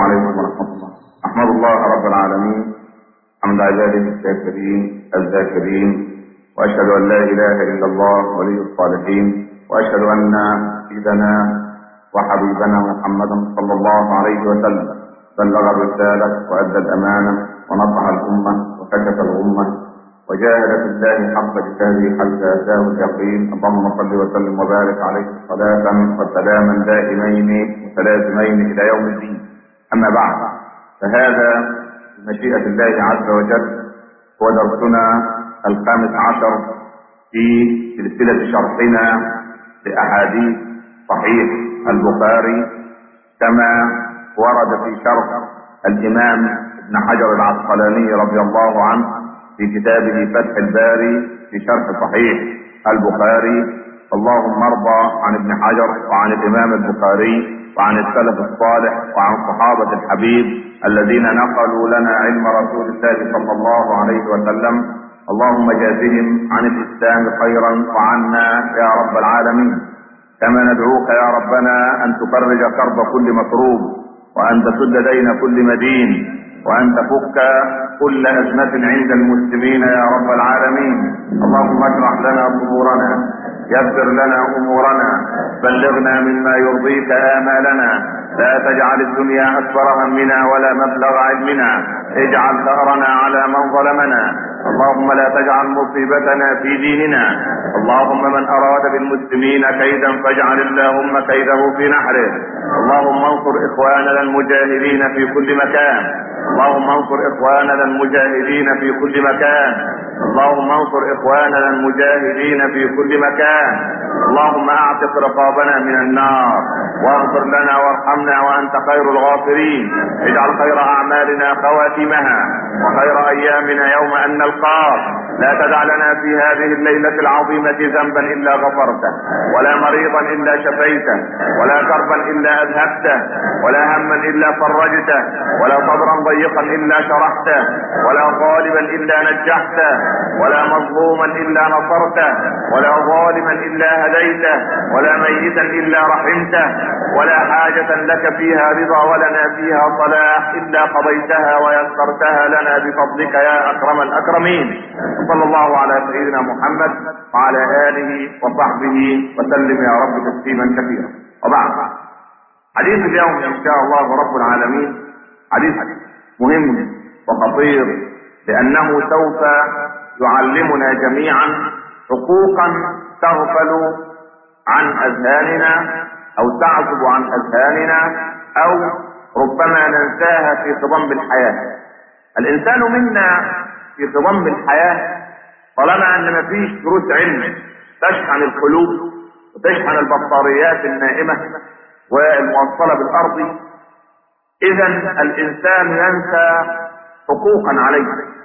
عليكم ورحمة الله أحمد الله رب العالمين حمد عباده الشاكرين الذاكرين وأشهد أن لا إله إلا الله ولي الصالحين وأشهد أن سيدنا وحبيبنا محمدا صلى الله عليه وسلم بلغ الرسالة وأدى الأمانة ونصح الأمة وكشف الأمة وجاهد في الله حق جهاده حتى أتاه اليقين اللهم صل وسلم وبارك عليه صلاة وسلاما دائمين متلازمين إلى يوم الدين أما بعد فهذا بمشيئة الله عز وجل هو درسنا الخامس عشر في سلسلة شرحنا لأحاديث صحيح البخاري كما ورد في شرح الإمام ابن حجر العسقلاني رضي الله عنه في كتابه فتح الباري في شرح صحيح البخاري اللهم ارضى عن ابن حجر وعن الإمام البخاري وعن السلف الصالح وعن صحابة الحبيب الذين نقلوا لنا علم رسول الله صلى الله عليه وسلم اللهم جازهم عن الإسلام خيرا وعنا يا رب العالمين كما ندعوك يا ربنا أن تفرج كرب كل مكروب وأن تسد دين كل مدين وأن تفك كل أزمة عند المسلمين يا رب العالمين اللهم اشرح لنا صدورنا يسر لنا أمورنا بلغنا مما يرضيك آمالنا لا تجعل الدنيا أكبر همنا ولا مبلغ علمنا اجعل ثأرنا على من ظلمنا اللهم لا تجعل مصيبتنا في ديننا اللهم من أراد بالمسلمين كيدا فاجعل اللهم كيده في نحره اللهم انصر إخواننا المجاهدين في كل مكان اللهم انصر إخواننا المجاهدين في كل مكان اللهم انصر إخواننا المجاهدين في كل مكان اللهم اعتق رقابنا من النار واغفر لنا وارحمنا وانت خير الغافرين اجعل خير اعمالنا خواتمها وخير ايامنا يوم ان نلقاك لا تدع لنا في هذه الليلة العظيمة ذنبا إلا غفرته ولا مريضا إلا شفيته ولا كربا إلا أذهبته ولا هما إلا فرجته ولا صدرا ضيقا إلا شرحته ولا ظالما إلا نجحته ولا مظلوما إلا نصرته ولا ظالما إلا هديته ولا ميتا إلا رحمته ولا حاجة لك فيها رضا ولنا فيها صلاح إلا قضيتها ويسرتها لنا بفضلك يا أكرم الأكرمين صلى الله على سيدنا محمد وعلى آله وصحبه وسلم يا رب تسليما كثيرا وبعد حديث اليوم إن شاء الله رب العالمين حديث مهم وخطير لأنه سوف يعلمنا جميعا حقوقا تغفل عن أذهاننا أو تعزب عن أذهاننا أو ربما ننساها في خضم الحياة الإنسان منا في خضم الحياة طالما أن مفيش دروس علم تشحن القلوب وتشحن البطاريات النائمة والموصلة بالأرض إذا الإنسان ينسى حقوقا عليه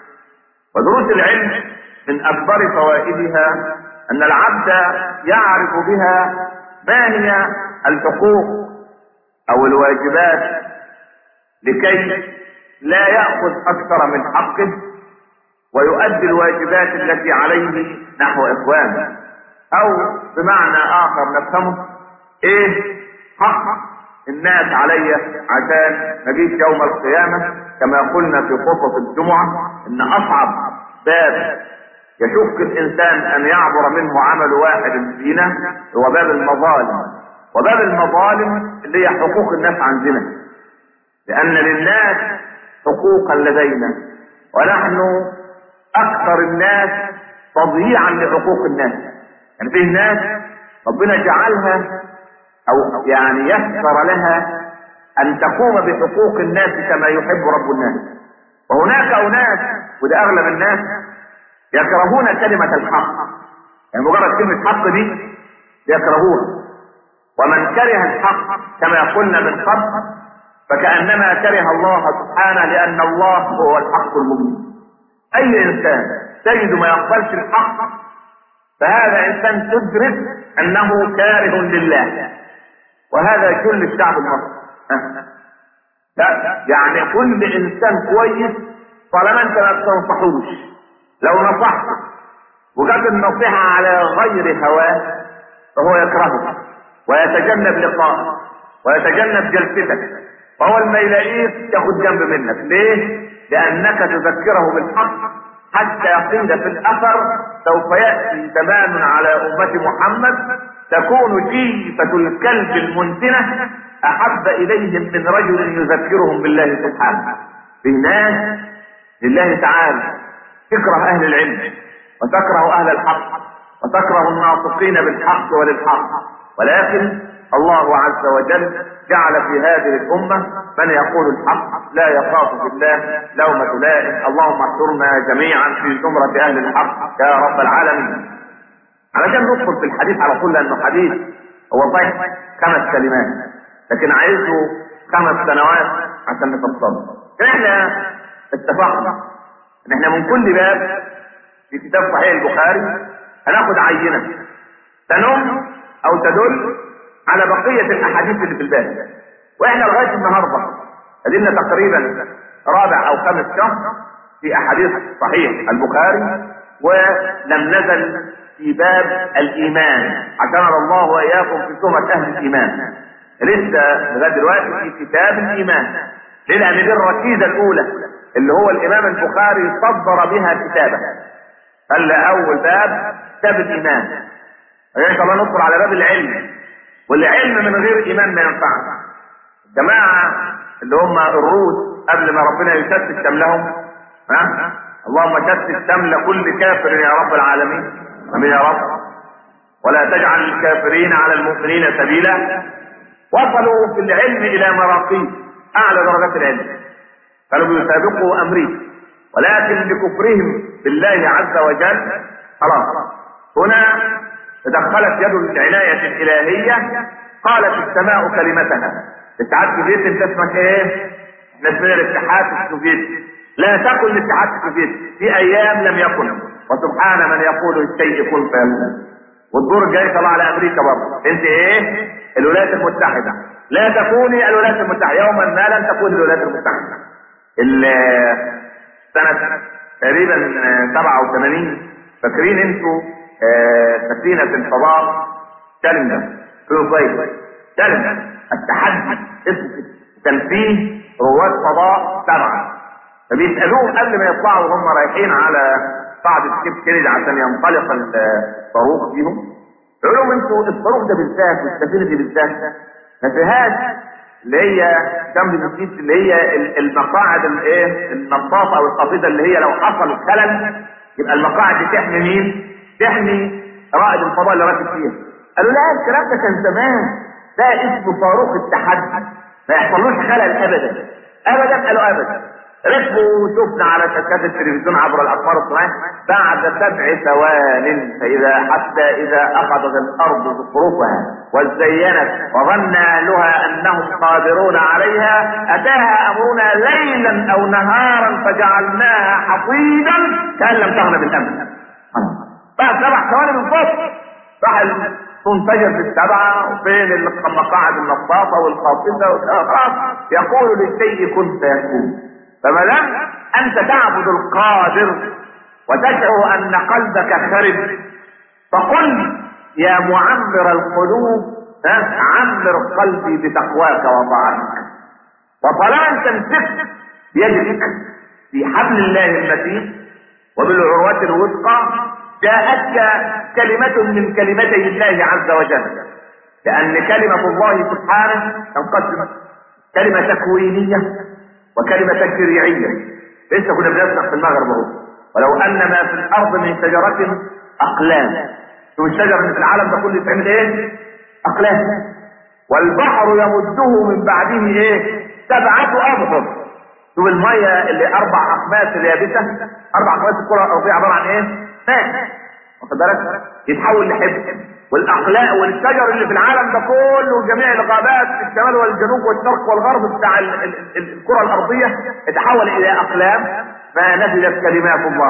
ودروس العلم من أكبر فوائدها أن العبد يعرف بها ما هي الحقوق أو الواجبات لكي لا يأخذ أكثر من حقه ويؤدي الواجبات التي عليه نحو إخوانه أو بمعنى آخر نفهمه إيه حق الناس علي عشان نجيش يوم القيامة كما قلنا في خطبة الجمعة إن أصعب باب يشك الإنسان أن يعبر منه عمل واحد فينا هو باب المظالم وباب المظالم اللي هي حقوق الناس عندنا لأن للناس حقوقا لدينا ونحن أكثر الناس تضييعا لحقوق الناس يعني في ناس ربنا جعلها أو يعني يسر لها أن تقوم بحقوق الناس كما يحب رب الناس وهناك أناس وده أغلب الناس يكرهون كلمة الحق يعني مجرد كلمة حق دي يكرهوها ومن كره الحق كما قلنا من قبل فكأنما كره الله سبحانه لأن الله هو الحق المبين أي إنسان تجد ما يقبلش الحق فهذا إنسان تدرك أنه كاره لله وهذا كل الشعب المصري يعني كل إنسان كويس طالما أنت ما تنصحوش لو نصحت وجاب النصيحة على غير هواه فهو يكرهك ويتجنب لقاءك ويتجنب جلستك فأول ما يلاقيك ياخد جنب منك ليه؟ لأنك تذكره بالحق حتى يقيل في الأثر سوف يأتي زمان على أمة محمد تكون جيفة الكلب المنتنة أحب إليهم من رجل يذكرهم بالله سبحانه في ناس لله تعالى تكره أهل العلم وتكره أهل الحق وتكره الناطقين بالحق وللحق ولكن الله عز وجل جعل في هذه الأمة من يقول الحق لا يخاف في الله لومة لائم اللهم احشرنا جميعا في زمرة أهل الحق يا رب العالمين علشان ندخل في الحديث على طول لأنه حديث هو صحيح خمس كلمات لكن عايزه خمس سنوات عشان نفصله احنا اتفقنا ان احنا من كل باب في كتاب صحيح البخاري هناخد عينة تنم او تدل على بقية الاحاديث اللي في الباب واحنا لغاية النهاردة ادينا تقريبا رابع او خامس شهر في احاديث صحيح البخاري ولم نزل في باب الايمان عشان الله واياكم في سورة اهل الايمان لسه لغايه دلوقتي في كتاب الايمان ليه لان دي الركيزه الاولى اللي هو الامام البخاري صدر بها كتابه قال اول باب كتاب الايمان يعني طبعا ندخل على باب العلم والعلم من غير ايمان ما ينفعش الجماعه اللي هم الروس قبل ما ربنا يشتت شملهم ها اللهم شتت شمل كل كافر يا رب العالمين امين يا رب ولا تجعل الكافرين على المؤمنين سبيلا وصلوا في العلم الى مراقي اعلى درجات العلم كانوا بيسابقوا امريكا ولكن بكفرهم بالله عز وجل خلاص هنا تدخلت يد العناية الإلهية قالت السماء كلمتها الاتحاد السوفيتي انت اسمك ايه؟ اسمنا الاتحاد السوفيتي لا تكن الاتحاد السوفيتي في ايام لم يكن وسبحان من يقول الشيء كن فيكون والدور الجاي طلع على امريكا برضه انت ايه؟ الولايات المتحدة لا تكوني الولايات المتحدة يوما ما لن تكون الولايات المتحدة سنة تقريبا 87 فاكرين انتوا سفينة الفضاء تلمة في الصيف تلمة التحدي اسمه كان فيه رواد فضاء سبعة فبيسألوه قبل ما يطلعوا وهم رايحين على قاعدة كيب كينيدي عشان ينطلق الصاروخ فيهم يقولوا لهم انتوا الصاروخ ده بالذات والسفينة دي بالذات ما فيهاش اللي هي جنب المسجد اللي هي المقاعد الايه النطاطه او القصيده اللي هي لو حصل خلل يبقى المقاعد دي تحمي مين؟ تحمي رائد الفضاء اللي راكب فيها. قالوا لا الكلام ده كان زمان ده اسمه صاروخ التحدي ما يحصلوش خلل ابدا ابدا قالوا ابدا ركبوا وشفنا على شاشات التلفزيون عبر الاقمار الصناعيه بعد سبع ثوان فاذا حتى اذا اخذت الارض زخرفها وزينت وظن اهلها انهم قادرون عليها اتاها امرنا ليلا او نهارا فجعلناها حصيدا كان لم تغن بالامس بعد سبع ثواني بالضبط راح تنفجر في السبعة وبين المقاعد النطاطة والقاصدة خلاص يقول للشيء كن فيكون فما دام انت تعبد القادر وتشعر ان قلبك خرب فقل يا معمر القلوب عمر قلبي بتقواك وطاعتك وطالما تمسك بيدك في حبل الله المتين وبالعروة الوثقى جاءتك كلمة من كلمتي الله عز وجل لأن كلمة الله سبحانه تنقسم كلمة تكوينية وكلمة تشريعية لسه كنا بنسمع في المغرب اهو ولو ان ما في الارض من شجرة اقلام شوف الشجر اللي في العالم ده كله يتعمل ايه؟ اقلام والبحر يمده من بعده ايه؟ سبعة ابحر شوف المية اللي اربع اقماس اليابسة اربع اقماس الكرة الارضية عبارة عن ايه؟ ماء واخد بالك؟ يتحول لحب والاقلاء والشجر اللي في العالم ده كله جميع الغابات في الشمال والجنوب والشرق والغرب بتاع ال ال ال الكره الارضيه اتحول الى اقلام فنزلت كلمات الله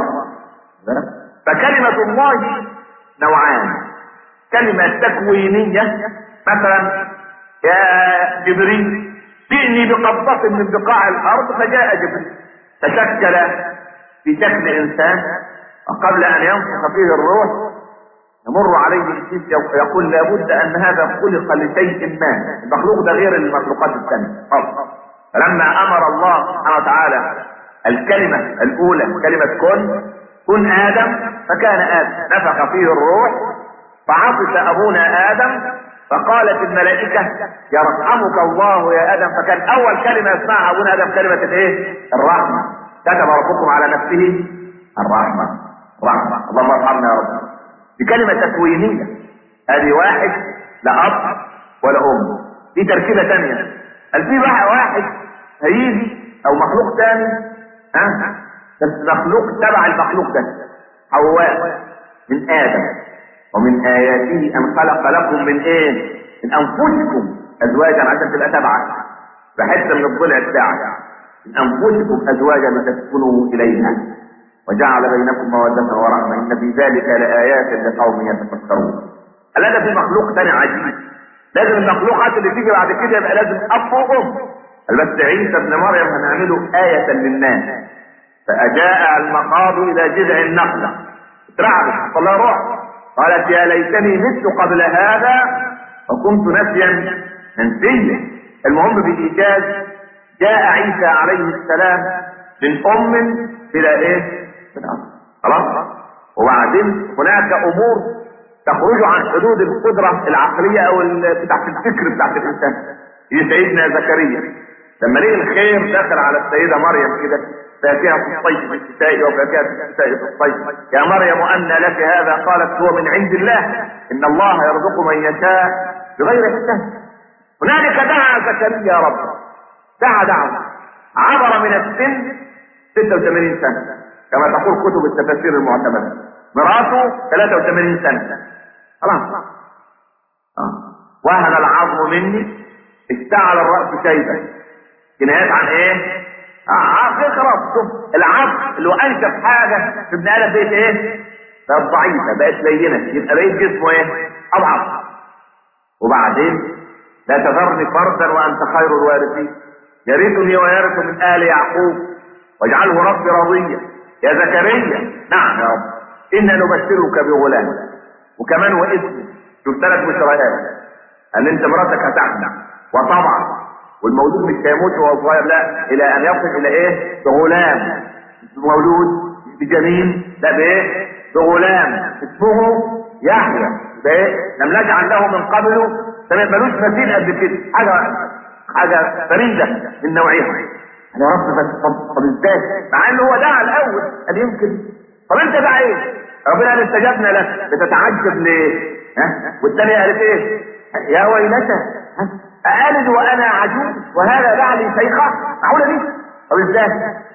فكلمه الله نوعان كلمه تكوينيه مثلا يا جبريل جئني بقبضة من بقاع الارض فجاء جبريل تشكل في شكل انسان وقبل ان ينفخ فيه الروح يمر عليه الجيش يقول لابد ان هذا خلق لشيء ما المخلوق ده غير المخلوقات الثانيه فلما امر الله سبحانه وتعالى الكلمة الاولى كلمة كن كن ادم فكان ادم نفخ فيه الروح فعطس ابونا ادم فقالت الملائكة يرحمك الله يا ادم فكان اول كلمة يسمعها ابونا ادم كلمة الايه الرحمة كتب ربكم على نفسه الرحمة رحمة اللهم ارحمنا يا رب دي كلمة تكوينية ادي واحد لا اب ولا ام دي تركيبة تانية قال في بقى واحد هيجي او مخلوق تاني ها بس مخلوق تبع المخلوق ده حواء من ادم ومن اياته ان خلق لكم من ايه من انفسكم ازواجا عشان تبقى تبعك بحته من الضلع بتاعك من انفسكم ازواجا لتسكنوا اليها وجعل بينكم مودة ورحمة إن في ذلك لآيات لقوم يتفكرون. ألا في مخلوق تاني عجيب لازم المخلوقات اللي تيجي بعد كده يبقى لازم اب وام بس عيسى ابن مريم هنعمله آية للناس فأجاء المخاض إلى جذع النخلة اترعبت صلى روح قالت يا ليتني مت قبل هذا وكنت نسيا منسيا المهم بالإيجاز جاء عيسى عليه السلام من أم إلى إيه؟ من أب خلاص وبعدين هناك أمور تخرج عن حدود القدرة العقلية او بتاعت الفكر بتاعت الانسان هي سيدنا زكريا لما لقي الخير دخل على السيدة مريم كده فاكهة في الصيف في الشتاء وفاكهة في الشتاء في الصيف يا مريم أن لك هذا قالت هو من عند الله إن الله يرزق من يشاء بغير حساب هنالك دعا زكريا يا رب دعا دعوة عبر من السن 86 سنة كما تقول كتب التفاسير المعتمدة مراته 83 سنة خلاص آه. وهن العظم مني اشتعل الرأس شيبا كنايات عن ايه؟ اه خلاص شوف العظم اللي هو انشف حاجة في ابن ادم بقت ايه؟ بقت ضعيفة بقت لينة يبقى بقيت جسمه ايه؟ اضعف وبعدين لا تذرني فردا وانت خير الوارثين يرثني ويرث من ال يعقوب واجعله ربي رضيا يا زكريا نعم يا رب انا نبشرك بغلام وكمان واسمه شوف ثلاث بشريات ان انت مراتك هتحمل وطبعا والمولود مش هيموت وهو صغير لا الى ان يصل الى ايه بغلام مولود بجنين لا بايه بغلام اسمه يحيى بايه لم نجعل له من قبله سمع ملوش مثيل قبل كده حاجه حاجه فريده من نوعها يا رب بس طب, طب ازاي مع انه هو دعا الاول قال يمكن طب انت بقى ايه ربنا قال استجبنا لك بتتعجب ليه ها والثانيه قالت ايه يا ويلتى أألد وأنا عجوز وهذا بعلي شيخة معقولة دي طب ازاي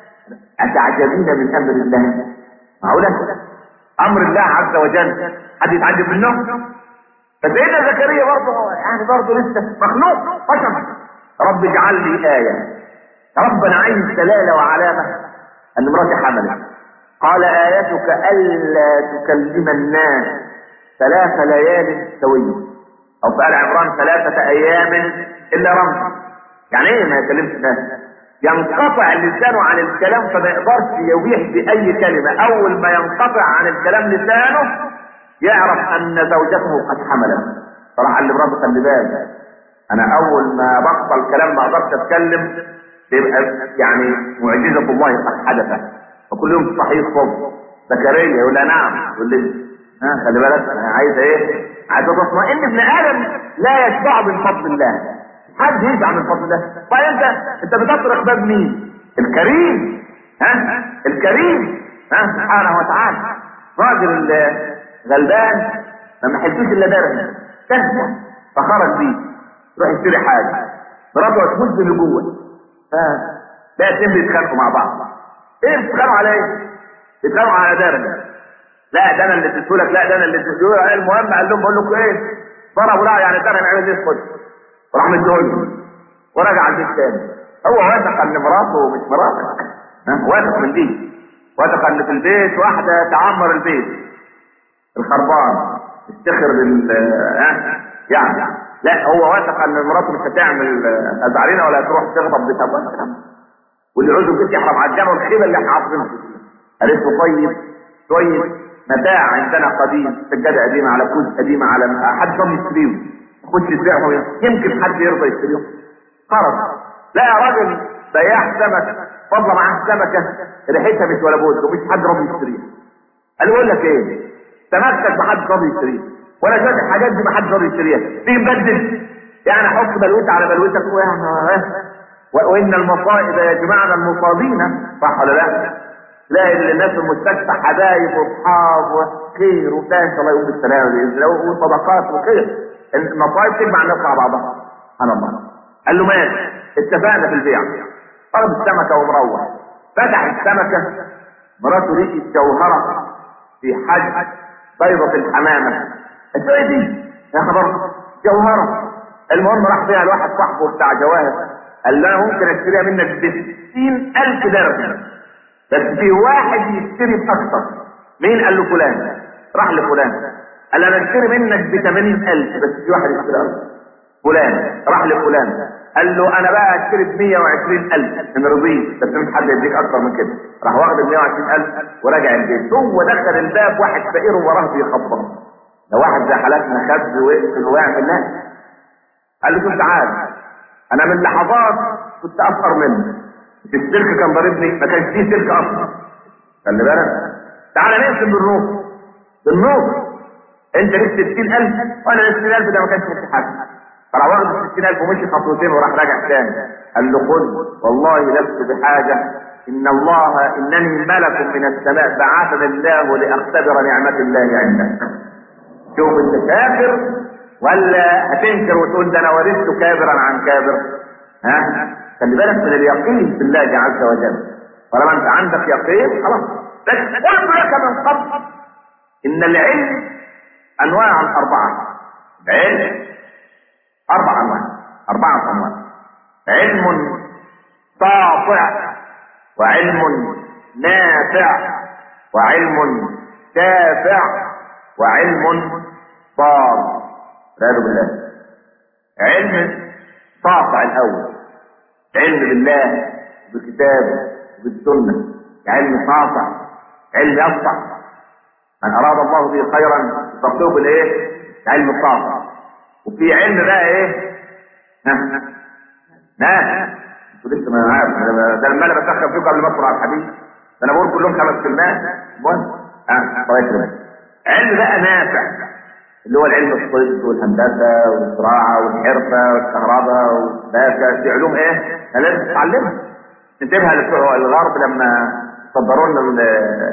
أتعجبين من أمر الله معقولة أمر الله عز وجل حد يتعجب منه فسيدنا زكريا برضه يعني برضه لسه مخلوق بشر رب اجعل لي آية يا رب أنا عايز دلالة وعلامة أن مراتي حملت قال آيتك ألا تكلم الناس ثلاث ليال سوية أو في آل عمران ثلاثة أيام إلا رمز يعني إيه ما يكلمش الناس ينقطع اللسان عن الكلام فما يقدرش يويح بأي كلمة أول ما ينقطع عن الكلام لسانه يعرف أن زوجته قد حملت صراحة اللي مراته خلي بالك أنا أول ما بطل كلام ما أقدرش أتكلم يبقى يعني معجزة الله قد حدثت فكل يوم صحيح صبح زكريا يقول لها نعم يقول لي ها خلي بالك انا عايز ايه عايز تطمئن ابن ادم لا يشبع من فضل الله حد يشبع من فضل الله طيب انت انت بتطرق باب مين الكريم ها الكريم ها سبحانه وتعالى راجل غلبان ما محلتوش الا درهم كسبه فخرج بيه يروح يشتري حاجه مراته تمد من جوه ها لا اتنين بيتخانقوا مع بعض ايه بتتخانقوا على ايه؟ بيتخانقوا على درهم لا ده انا اللي اديتهولك لا ده انا اللي اديتهولك المهم قال لهم بقول لكم ايه ضربوا لا يعني درهم عمل ايه خد وراح مديهولي ورجع البيت تاني هو واثق ان مراته مش مراتك ها واثق من دي واثق ان في البيت واحده تعمر البيت الخربان تفتخر بال ها يعني لا هو واثق ان مراته مش هتعمل ازعرينا ولا هتروح تغضب بتابوها واللي عاوز البيت يحرم على الجنه والخيبه اللي احنا حافظينها قالت له طيب طيب متاع عندنا قديم سجادة قديمة على كوز قديمة على حد ضم يشتريهم خش تبيعهم يمكن حد يرضى يشتريهم خرج لا يا راجل بياع سمك فضل معاه سمكه ريحتها مش ولا بد ومش حد راضي يشتريها قال له يقول لك ايه سمكتك ما حد راضي يشتريها ولا شويه الحاجات دي ما حد راضي يشتريها تيجي مبدل يعني احط بلوتة على بلوتك و- وان المصائب يجمعنا المصابين صح ولا لا؟ تلاقي الناس في المستشفى حبايب واصحاب وخير وبتاع ان شاء الله يقوم بالسلامه باذن الله وصدقات وخير المصائب تجمع الناس مع بعضها سبحان الله قال له ماشي اتفقنا في البيع طلب السمكه ومروح فتح السمكه مراته لقيت جوهره في حجم بيضة الحمامة قلت له ايه دي؟ يا خبر جوهرة المهم راح فيها لواحد صاحبه بتاع جواهر قال له انا ممكن اشتريها منك ب 60000 درهم بس في واحد يشتري باكثر مين قال له فلان راح لفلان قال له انا اشتري منك ب 80000 بس في واحد يشتري اكثر فلان راح لفلان قال له انا بقى اشتري ب 120000 من رضيت بس مش حد يديك اكتر من كده راح واخد ال 120000 وراجع البيت هو دخل الباب واحد فقير وراه بيخبط ده واحد زي حالاتنا خد وقفل وقع في الناس قال له شوف تعال انا من لحظات كنت افقر منه السلك كان ضاربني ما كانش فيه سلك اصلا خلي بالك تعالى نقسم بالنص بالنص انت ليك 60000 وانا ليك 60000 ده ما كانش في حاجه فراح واخد ال 60000 ومشي خطوتين وراح راجع تاني قال له خذ والله لست بحاجه ان الله انني ملك من السماء بعثني الله لاختبر نعمه الله عندك شوف انت كافر ولا هتنكر وتقول ده انا ورثت كابرا عن كابر ها خلي بالك من اليقين بالله عز وجل طالما انت عندك يقين خلاص بس قلت لك من قبل ان العلم انواع اربعه العلم اربع انواع اربعه انواع علم ساطع وعلم نافع وعلم شافع وعلم ضار والعياذ بالله علم ساطع الاول علم بالله بكتابه بالسنه علم ساطع علم يسطع من اراد الله به خيرا يفقهه بالايه؟ علم الساطع وفي علم بقى ايه؟ ها ناس انتوا لسه ما عارف ده لما انا بسخن فيكم قبل ما ادخل على الحديث ده انا بقول كلهم خمس كلمات المهم اه طيب علم بقى نافع اللي هو العلم الطب والهندسه والزراعه والحرفه والكهرباء والباشا دي علوم ايه؟ احنا لازم نتعلمها ننتبه لبتوع الغرب لما صدروا لنا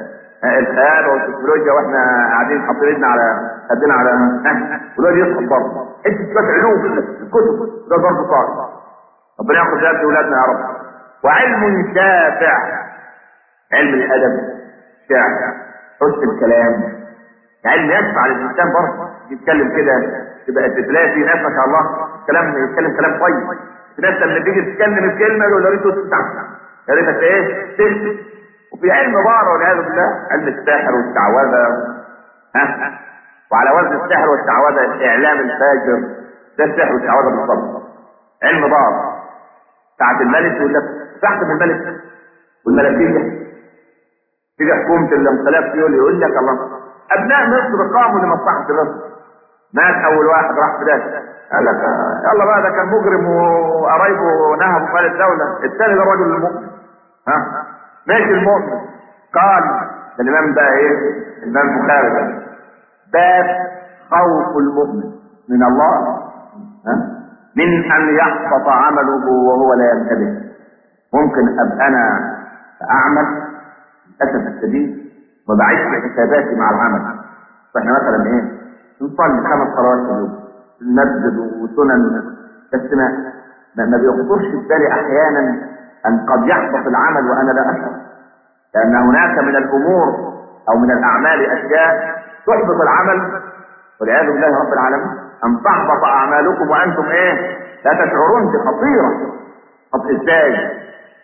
الخيال والتكنولوجيا واحنا قاعدين حاطين ايدنا على خدنا على والواد يسقط برضه انت شويه علوم في الكتب ده برضه صار ربنا ياخذ ذلك اولادنا يا رب وعلم شافع علم الادب شعر حسن الكلام علم ينفع للانسان برضه يتكلم كده تبقى تلاقي في ناس ما شاء الله كلام يتكلم كلام طيب في ناس لما تيجي تتكلم الكلمه يقول يا ريت تستعمل يا ريتك ايه تكتب وفي علم بار والعياذ بالله علم الساحر والشعوذه ها وعلى وزن السحر والشعوذه اعلام الفاجر ده السحر والشعوذه بالضبط علم بار ساعة الملك يقول لك تحت من الملك والملكية تيجي حكومة الانقلاب يقول يقول لك الله أبناء مصر قاموا لمصلحة مصر مات أول واحد راح بلاد قال لك آه، يلا بقى ده كان مجرم وقرايبه نهبوا مال الدولة الثاني ده رجل المؤمن ها ماشي المؤمن قال ده الإمام بقى إيه الإمام البخاري ده باب خوف المؤمن من الله ها من ان يحبط عمله وهو لا ينتبه ممكن ابقى انا اعمل للاسف الشديد ما بعيش حساباتي مع العمل فاحنا مثلا ايه نصلي خمس صلوات في اليوم في المسجد وسنن بس ما ما ما بيخطرش في بالي احيانا ان قد يحبط العمل وانا لا اشعر لان هناك من الامور او من الاعمال اشياء تحبط العمل والعياذ بالله رب العالمين ان تحبط اعمالكم وانتم ايه لا تشعرون دي خطيره طب ازاي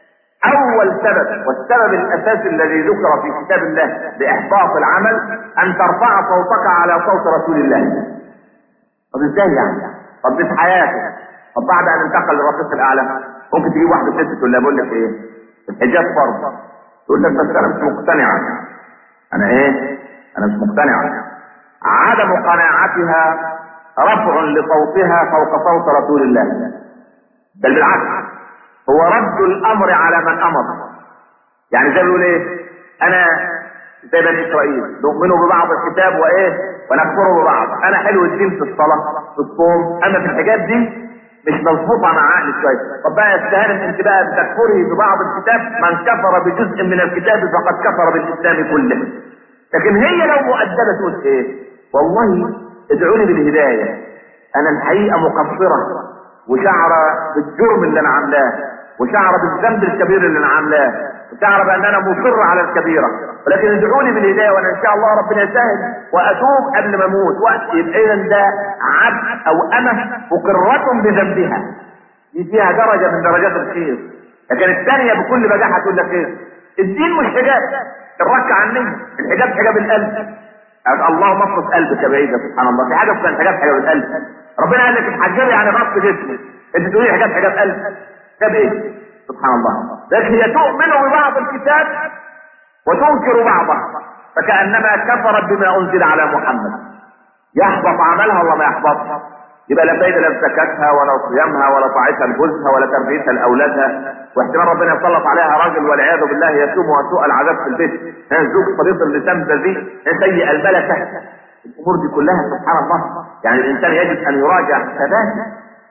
اول سبب والسبب الاساسي الذي ذكر في كتاب الله لاحباط العمل ان ترفع صوتك على صوت رسول الله طب ازاي يعني طب دي في حياتك طب بعد ان انتقل للرفيق الاعلى ممكن تجيب واحده ست تقول لها بقول لك ايه الحجاب فرض تقول لك بس انا مش مقتنعه انا ايه انا مش مقتنعه عدم قناعتها رفع لصوتها فوق صوت رسول الله بل بالعكس هو رد الامر على من امر يعني زي ما بيقول ايه انا زي بني اسرائيل نؤمن ببعض الكتاب وايه ونكفر ببعض انا حلو الدين في الصلاه في الصوم اما في الحاجات دي مش مظبوطه مع عقلي شويه طب بقى يستهان انت بقى بتكفري ببعض الكتاب من كفر بجزء من الكتاب فقد كفر بالاسلام كله لكن هي لو مؤدبه تقول ايه والله ادعوني بالهدايه انا الحقيقه مقصره وشعره بالجرم اللي انا عاملاه وشعر بالذنب الكبير اللي انا عاملاه وشعر بان انا مصر على الكبيره ولكن ادعوني بالهدايه وانا ان شاء الله ربنا يسهل واتوب قبل ما اموت وقت يبقى اذا ده عبد او امه مقره بذنبها دي فيها درجه من درجات الخير لكن الثانيه بكل بجاحه تقول لك ايه الدين مش حجاب الركع عني الحجاب حجاب القلب اللهم افرض قلبك يا بعيده سبحان الله في حاجه اسمها الحجاب حجاب القلب ربنا قال لك الحجاب يعني غصب جسمك انت تقولي حجاب حجاب قلب ده بايه سبحان الله لكن هي تؤمن ببعض الكتاب وتنكر بعضه فكانما كفرت بما انزل على محمد يحبط عملها ولا ما يحبطش يبقى لا فايده لا زكاتها ولا صيامها ولا طاعتها لجوزها ولا تربيتها لاولادها واحتمال ربنا يسلط عليها راجل والعياذ بالله يسوم وسوء العذاب في البيت زوج طريق اللسان بذيء سيء الملكه الامور دي كلها سبحان الله يعني الانسان يجب ان يراجع حساباته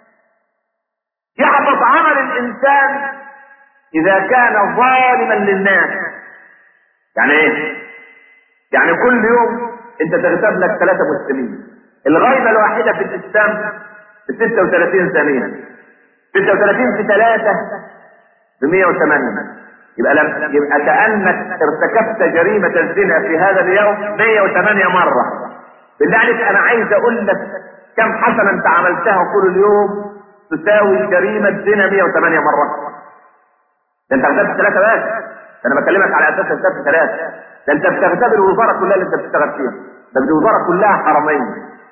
يحبط عمل الانسان اذا كان ظالما للناس يعني ايه يعني كل يوم انت تغتاب لك ثلاثة مسلمين الغيبة الواحدة في الاسلام ب 36 ثانية 36 في 3 ب 108 يبقى لم يبقى كأنك ارتكبت جريمة الزنا في هذا اليوم 108 مرة بالله عليك انا عايز اقول لك كم حسنة انت عملتها كل اليوم تساوي جريمة زنا 108 مرة ده انت اغتبت ثلاثة بس ده انا بكلمك على اساس اغتبت ثلاثة ده انت بتغتاب الوزارة كلها اللي انت بتشتغل فيها ده الوزارة كلها حرمين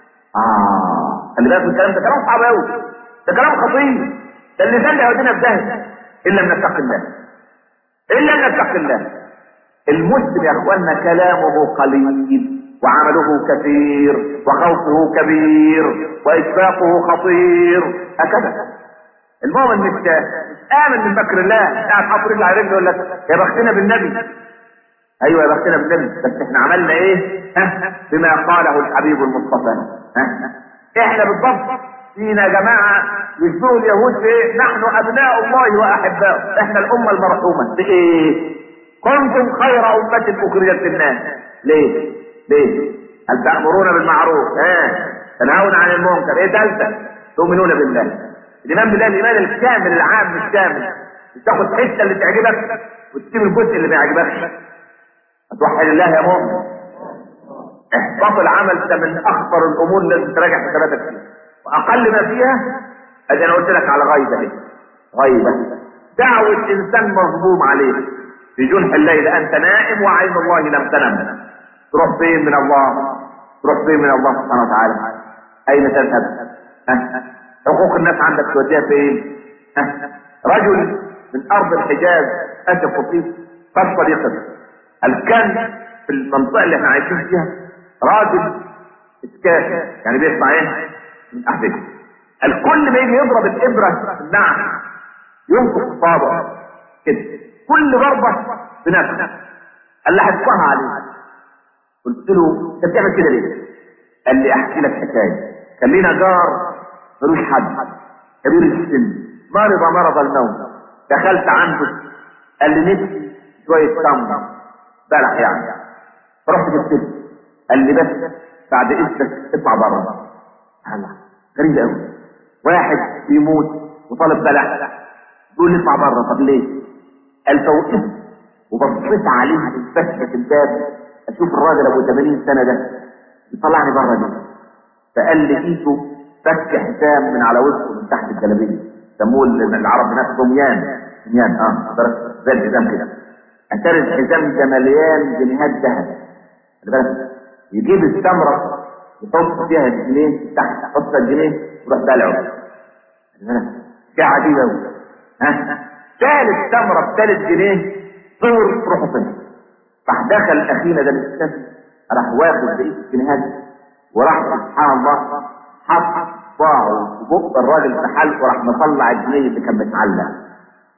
اه خلي بالك من الكلام ده كلام صعب قوي ده كلام خطير ده اللسان ده يودينا في داهية الا من نتقي الله الا ان نتقي الله المسلم يا اخوانا كلامه قليل وعمله كثير وخوفه كبير واشفاقه خطير هكذا المؤمن مش مش امن من مكر الله قاعد حاطط رجل على رجل يقول لك يا بختنا بالنبي ايوه يا بختنا بالنبي بس احنا عملنا ايه ها بما قاله الحبيب المصطفى ها احنا بالضبط فينا جماعه يشبهوا اليهود في ايه نحن ابناء الله واحباؤه احنا الامه المرحومه بايه كنتم خير امه اخرجت للناس ليه ليه هل تامرون بالمعروف ها تنهون عن المنكر ايه ثالثه تؤمنون بالله الايمان بالله الايمان الكامل العام مش كامل مش تاخد حته اللي تعجبك وتسيب الجزء اللي ما يعجبكش هتوحد الله يا مؤمن احباط العمل ده من اخطر الامور اللي لازم تراجع حساباتك فيها واقل ما فيها ادي انا قلت لك على غيبه دي غيبه دعوه انسان مظلوم عليه في جنح الليل انت نائم وعين الله لم تنم تروح فين من الله تروح فين من الله سبحانه وتعالى اين تذهب أه؟ حقوق الناس عندك توديها فين أه؟ رجل من ارض الحجاز اتى خطيب قد صديقته هل كان في المنطقه اللي احنا عايشين فيها راجل اسكافي يعني بيسمع ايه من احبته الكل ما يجي يضرب الابره في النعم ينقص صابع كده كل ضربه بنفسه قال لي هتفقها عليه قلت له انت بتعمل كده ليه؟ قال لي احكي لك حكايه كان لينا جار ملوش حد كبير السن مرض مرض الموت دخلت عنده قال لي نفسي شويه تمر بلح يعني فرحت جبت له قال لي بس بعد اذنك اطلع بره الله غريب قوي واحد بيموت وطالب بلح يقول لي اطلع بره طب ليه؟ قال فوقفت وبصيت عليه من فتحه الباب اشوف الراجل ابو 80 سنه ده يطلعني بره دي فقال لي ايده فك حزام من على وسطه من تحت الجلابيه سموه العرب هناك دميان دميان اه زي الحزام كده اتاري الحزام ده مليان جنيهات ذهب خلي بالك يجيب التمره يحط فيها الجنيه تحت يحط الجنيه ويروح دلعه خلي بالك شيء عجيب قوي ها ثالث تمره بثالث جنيه صور روحه فين راح دخل اخينا ده الاستاذ راح واخد بقيه الجنيهات وراح سبحان الله حط صباعه في بق الراجل في حلقه راح مطلع الجنيه اللي كان متعلق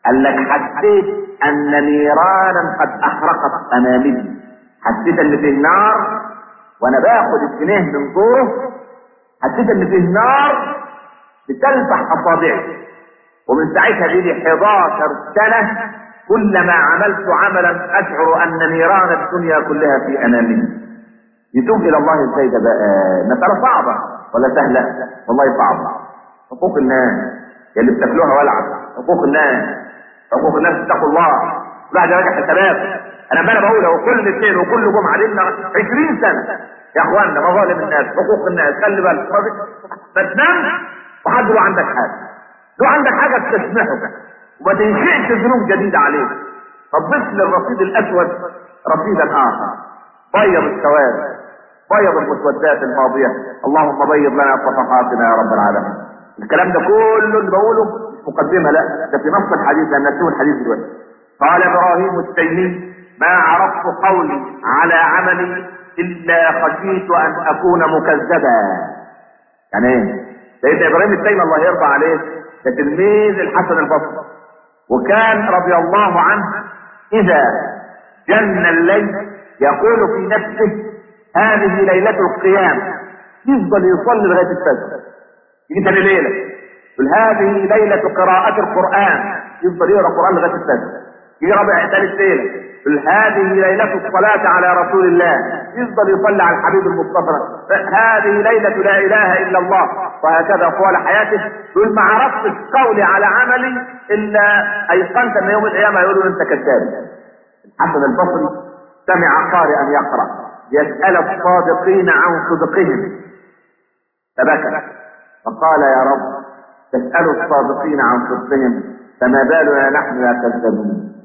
قال لك حسيت ان نيرانا قد احرقت امامي حسيت ان فيه نار وانا باخد الجنيه من جوه حسيت ان فيه نار بتلفح اصابعي ومن ساعتها دي 11 سنه كلما عملت عملا اشعر ان نيران الدنيا كلها في امامي يتوب الى الله ازاي ده بقى مساله صعبه ولا سهله والله صعبه حقوق الناس يا اللي بتاكلوها ولعت حقوق الناس حقوق الناس اتقوا الله بعد راجع حسابات انا بقى بقول هو كل سنه وكل جمعه لنا 20 سنه يا اخوانا مظالم الناس حقوق الناس خلي بالك ما تنام وحد له عندك حاجه لو عندك حاجه تسمحك وما تنشئش ذنوب جديده عليك فضف للرصيد الاسود رصيدا اخر بيض السواد بيض المسودات الماضيه اللهم بيض لنا صفحاتنا يا رب العالمين الكلام ده كله اللي بقوله مش مقدمه لا ده في نص الحديث لان نسوه الحديث دلوقتي قال ابراهيم التيمي ما عرفت قولي على عملي الا خشيت ان اكون مكذبا يعني ايه سيدنا ابراهيم التيمي الله يرضى عليه ده تلميذ الحسن البصري وكان رضي الله عنه اذا جن الليل يقول في نفسه هذه ليلة القيام يفضل يصلي لغاية الفجر يجي تاني ليلة يقول هذه ليلة قراءة القرآن يفضل يقرأ القرآن لغاية الفجر يجي رابع ثالث ليلة يقول هذه ليلة الصلاة على رسول الله يفضل يصلي على الحبيب المصطفى هذه ليلة لا إله إلا الله وهكذا طوال حياته يقول ما عرفتش قولي على عملي إلا أيقنت أن يوم القيامة يقولوا أنت كذاب الحسن البصري سمع قارئا يقرأ يسأل الصادقين عن صدقهم فبكى فقال يا رب تسأل الصادقين عن صدقهم فما بالنا نحن يا كذابون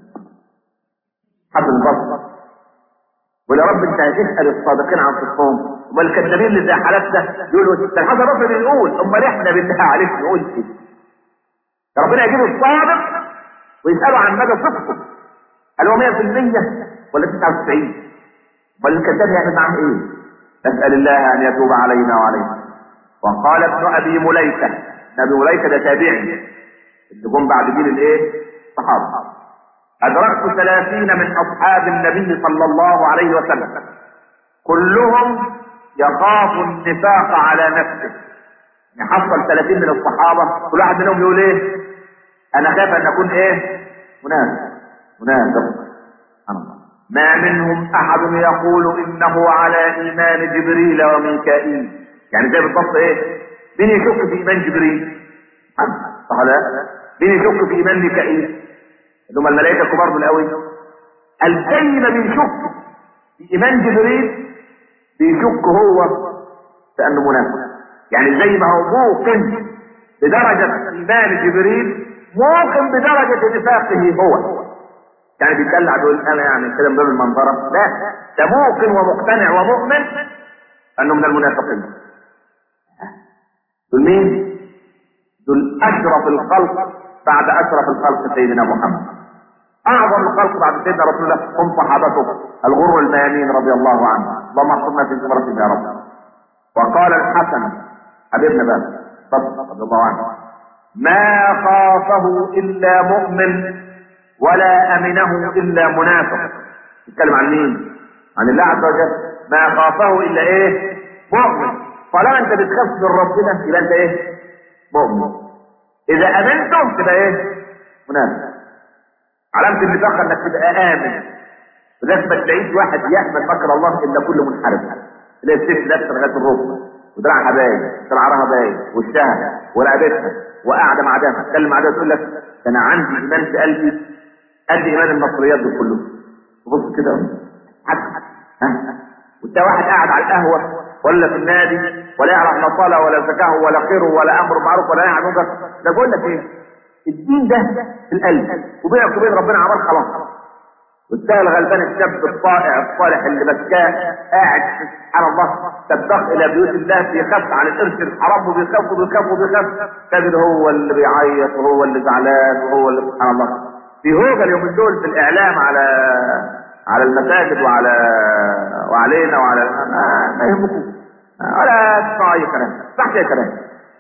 حسن البصري ويا رب انت هتسأل الصادقين عن صدقهم والكذابين اللي زي حالتنا يقولوا ده الحسن البصري بيقول امال احنا بالله عليك نقول ايه ربنا يجيب الصادق ويسأله عن مدى صدقه هل هو 100% ولا 99 بل الكذاب يعمل معاه ايه نسأل الله ان يتوب علينا وعليكم وقال ابن ابي مليكة ابي مليكة ده تابعي اللي جم بعد جيل الايه صحابة ادركت ثلاثين من اصحاب النبي صلى الله عليه وسلم كلهم يخاف النفاق على نفسه يحصل ثلاثين من الصحابة كل واحد منهم يقول ايه انا خايف ان اكون ايه منافق منافق سبحان الله ما منهم احد يقول انه على ايمان جبريل وميكائيل يعني زي بالضبط ايه مين يشك في ايمان جبريل صح لا مين يشك في ايمان ميكائيل اللي هم الملائكه الكبار دول قوي الزي ما بيشك في ايمان جبريل بيشك هو في انه منافق يعني زي ما هو موقن بدرجه ايمان جبريل موقن بدرجه نفاقه هو يعني بيدلع دول انا يعني كده من باب المنظره لا ده موقن ومقتنع ومؤمن انه من المنافقين دول مين دول اشرف الخلق بعد اشرف الخلق سيدنا محمد اعظم الخلق بعد سيدنا رسول الله هم صحابته الغر الميامين رضي الله عنه اللهم احفظنا في زمرتهم يا رب وقال الحسن حبيبنا بقى رضي الله عنه ما خافه الا مؤمن ولا امنه الا منافق يتكلم عن مين عن الله عز وجل ما خافه الا ايه مؤمن طالما انت بتخاف من ربنا يبقى انت ايه مؤمن اذا امنتم تبقى ايه منافق علامة النفاق انك تبقى امن ولازم تلاقيش واحد يحمل مكر الله الا كل منحرف تلاقي الست لابسه لغايه الركبه ودراعها باين شعرها باين وشها ورقبتها وقاعده مع ده تتكلم مع ده تقول لك انا عندي ايمان في قلبي قد ايمان المصريات دول كلهم تبص كده حد ها وانت واحد قاعد على القهوه ولا في النادي ولا يعرف لا صلاه ولا زكاه ولا خير ولا امر معروف ولا نهي عن منكر ده بقول لك ايه الدين ده في القلب وبينك وبين ربنا عمال خلاص والسهل الغلبان الشاب الطائع الصالح اللي بكاه قاعد سبحان الله تبتغ الى بيوت الله بيخاف عن القرش الحرام وبيخاف وبيخاف وبيخاف تجد هو اللي بيعيط وهو اللي زعلان وهو اللي سبحان الله في هوجه اليومين دول في الاعلام على على المساجد وعلى وعلينا وعلى ما, ما يهمكم ولا تسمعوا اي كلام تحت اي كلام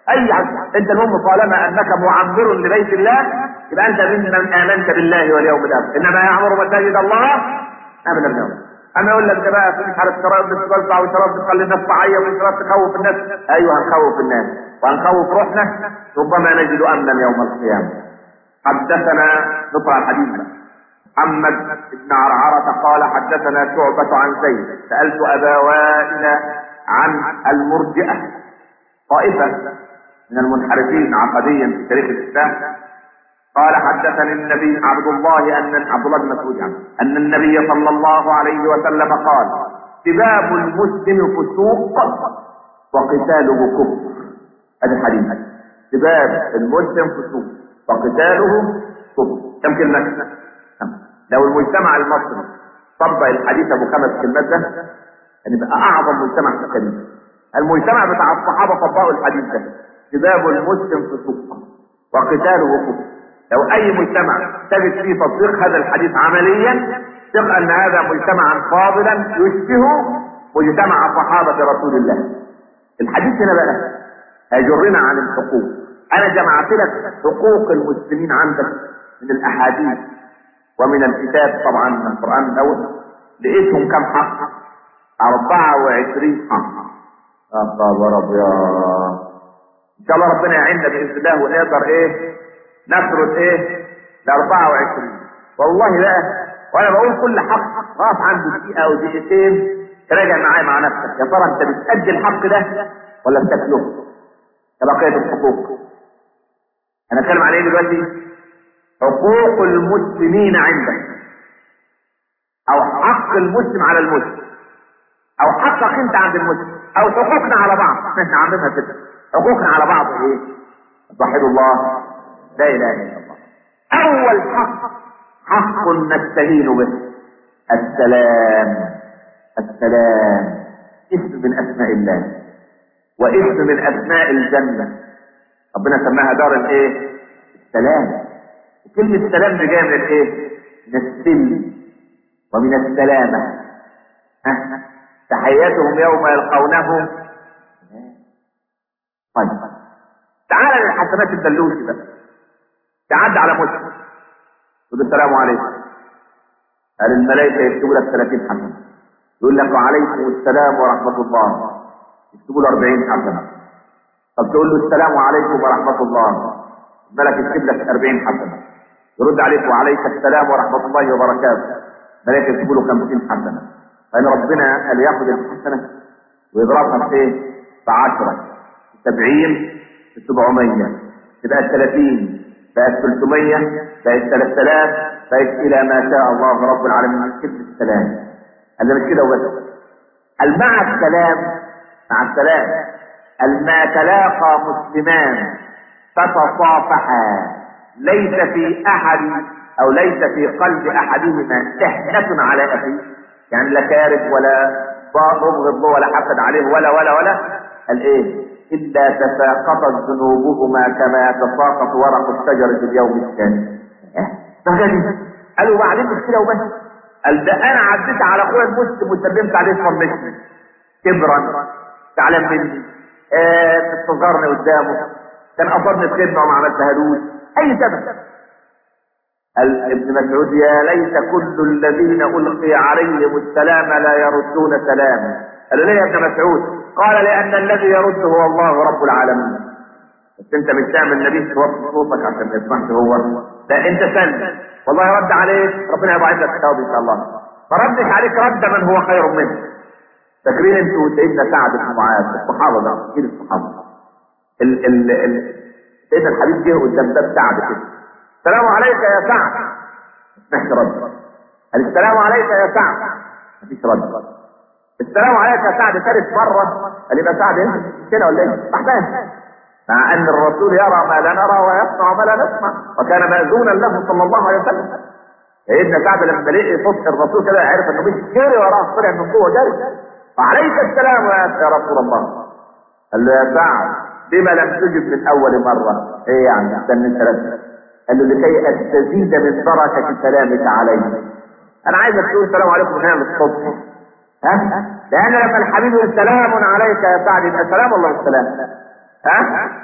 اي حد انت المهم طالما انك معمر لبيت الله يبقى انت ممن امنت بالله واليوم الاخر انما يعمر مساجد الله ابدا ابدا اما يقول لك ده بقى في مش عارف شرائط بتتوزع وشرائط بتخلي الناس تعيط وشرائط تخوف الناس ايوه هنخوف الناس وهنخوف روحنا ربما نجد امنا يوم القيامه حدثنا نقرا الحديث بقى محمد بن عرعرة قال حدثنا شعبة عن زيد سألت أبا وائل عن المرجئة طائفة من المنحرفين عقديا في تاريخ الإسلام قال حدثني النبي عبد الله أن عبد الله بن مسعود يعني أن النبي صلى الله عليه وسلم قال سباب المسلم فسوق وقتاله كفر هذا الحديث سباب المسلم فسوق وقتاله كفر كم كلمة؟ لو المجتمع المصري طبق الحديث ابو خمس كلمات ده كان يبقى اعظم مجتمع في التاريخ المجتمع بتاع الصحابه طبقوا الحديث ده سباب المسلم فسوق وقتاله كفر لو اي مجتمع ثبت فيه تطبيق هذا الحديث عمليا ثق ان هذا مجتمعا فاضلا يشبه مجتمع صحابه رسول الله الحديث هنا بقى هيجرنا عن الحقوق انا جمعت لك حقوق المسلمين عندك من الاحاديث ومن الكتاب طبعا من القرآن الأول لقيتهم كم حق؟ 24 حق يا خبر أبيض إن شاء الله ربنا يعيننا بإذن الله ونقدر إيه؟ نفرد إيه؟ ل 24 والله بقى وأنا بقول كل حق واقف عنده دقيقة أو دقيقتين تراجع معايا مع نفسك يا ترى أنت بتأدي الحق ده ولا بتاكله؟ كبقية الحقوق أنا أتكلم عن إيه دلوقتي؟ حقوق المسلمين عندك او حق المسلم على المسلم او حقك انت عند المسلم او حقوقنا على بعض احنا عندنا كده حقوقنا على بعض ايه توحد الله لا اله الا الله اول حق حق نستهين به السلام السلام اسم من اسماء الله واسم من اسماء الجنه ربنا سماها دار الايه السلام كلمة السلام دي جاية من الايه؟ من السلم ومن السلامة ها؟ تحياتهم يوم يلقونه طيب تعال للحسنات الدلوسي بقى تعد على مسلم تقول السلام عليكم قال الملائكة يكتبوا لك 30 حسنة يقول لك وعليكم السلام ورحمة الله يكتبوا له 40 حسنة طب تقول له السلام عليكم ورحمة الله الملك يكتب لك 40 حسنة يرد عليك وعليك السلام ورحمة الله وبركاته ملائكة يكتبوا له 50 حسنة فإن ربنا قال ياخد الحسنة ويضربها في ايه؟ في 10 في 70 في 700 تبقى 30 بقت 300 بقت 3000 بقت إلى ما شاء الله رب العالمين من كلمة السلام قال مش كده وبس قال مع السلام مع السلام قال ما تلاقى مسلمان فتصافحا ليس في احد او ليس في قلب احدهما شهنة على اخيه يعني لا كارث ولا مبغض له ولا حسد عليه ولا ولا ولا قال ايه الا تساقطت ذنوبهما كما يتساقط ورق الشجر في اليوم الثاني إيه؟ قالوا بعدين مش كده وبس قال ده انا عديت على اخويا المسلم وسلمت عليه صمتني كبرا زعلان مني آه استصغرني قدامه كان قصدني خدمه وما عملتهالوش اي سبب قال ابن مسعود يا ليت كل الذين القي عليهم السلام لا يردون سلاما قال ليه يا ابن مسعود قال لان الذي يرد هو الله رب العالمين بس انت مش تعمل النبي توطي صوتك عشان ما يسمعش هو لا انت سلم والله رد عليك ربنا يبعث لك ثواب ان شاء الله ما ردش عليك رد من هو خير منه فاكرين انتوا سيدنا سعد بن معاذ الصحابه ده كتير الصحابه ال ال ال سيدنا الحبيب جه قدام باب سعد كده السلام عليك يا سعد مفيش رد قال السلام عليك يا سعد مفيش رد السلام عليك يا سعد ثالث مره قال يبقى سعد انت كده ولا ايه؟ محتاج مع ان الرسول يرى ما لا نرى ويسمع ما لا نسمع وكان ماذونا له صلى الله عليه وسلم سيدنا سعد لما لقي صوت الرسول كده عرف انه مش جري وراه طلع من جوه جري وعليك السلام يا رسول الله قال له يا سعد لما لم تجب من اول مره ايه يعني استنى ثلاثه قال له لكي استزيد من بركه سلامك علي انا عايزك تقول السلام عليكم هنا للصبح ها لان لما الحبيب يقول سلام عليك يا سعد يبقى سلام الله والسلام ها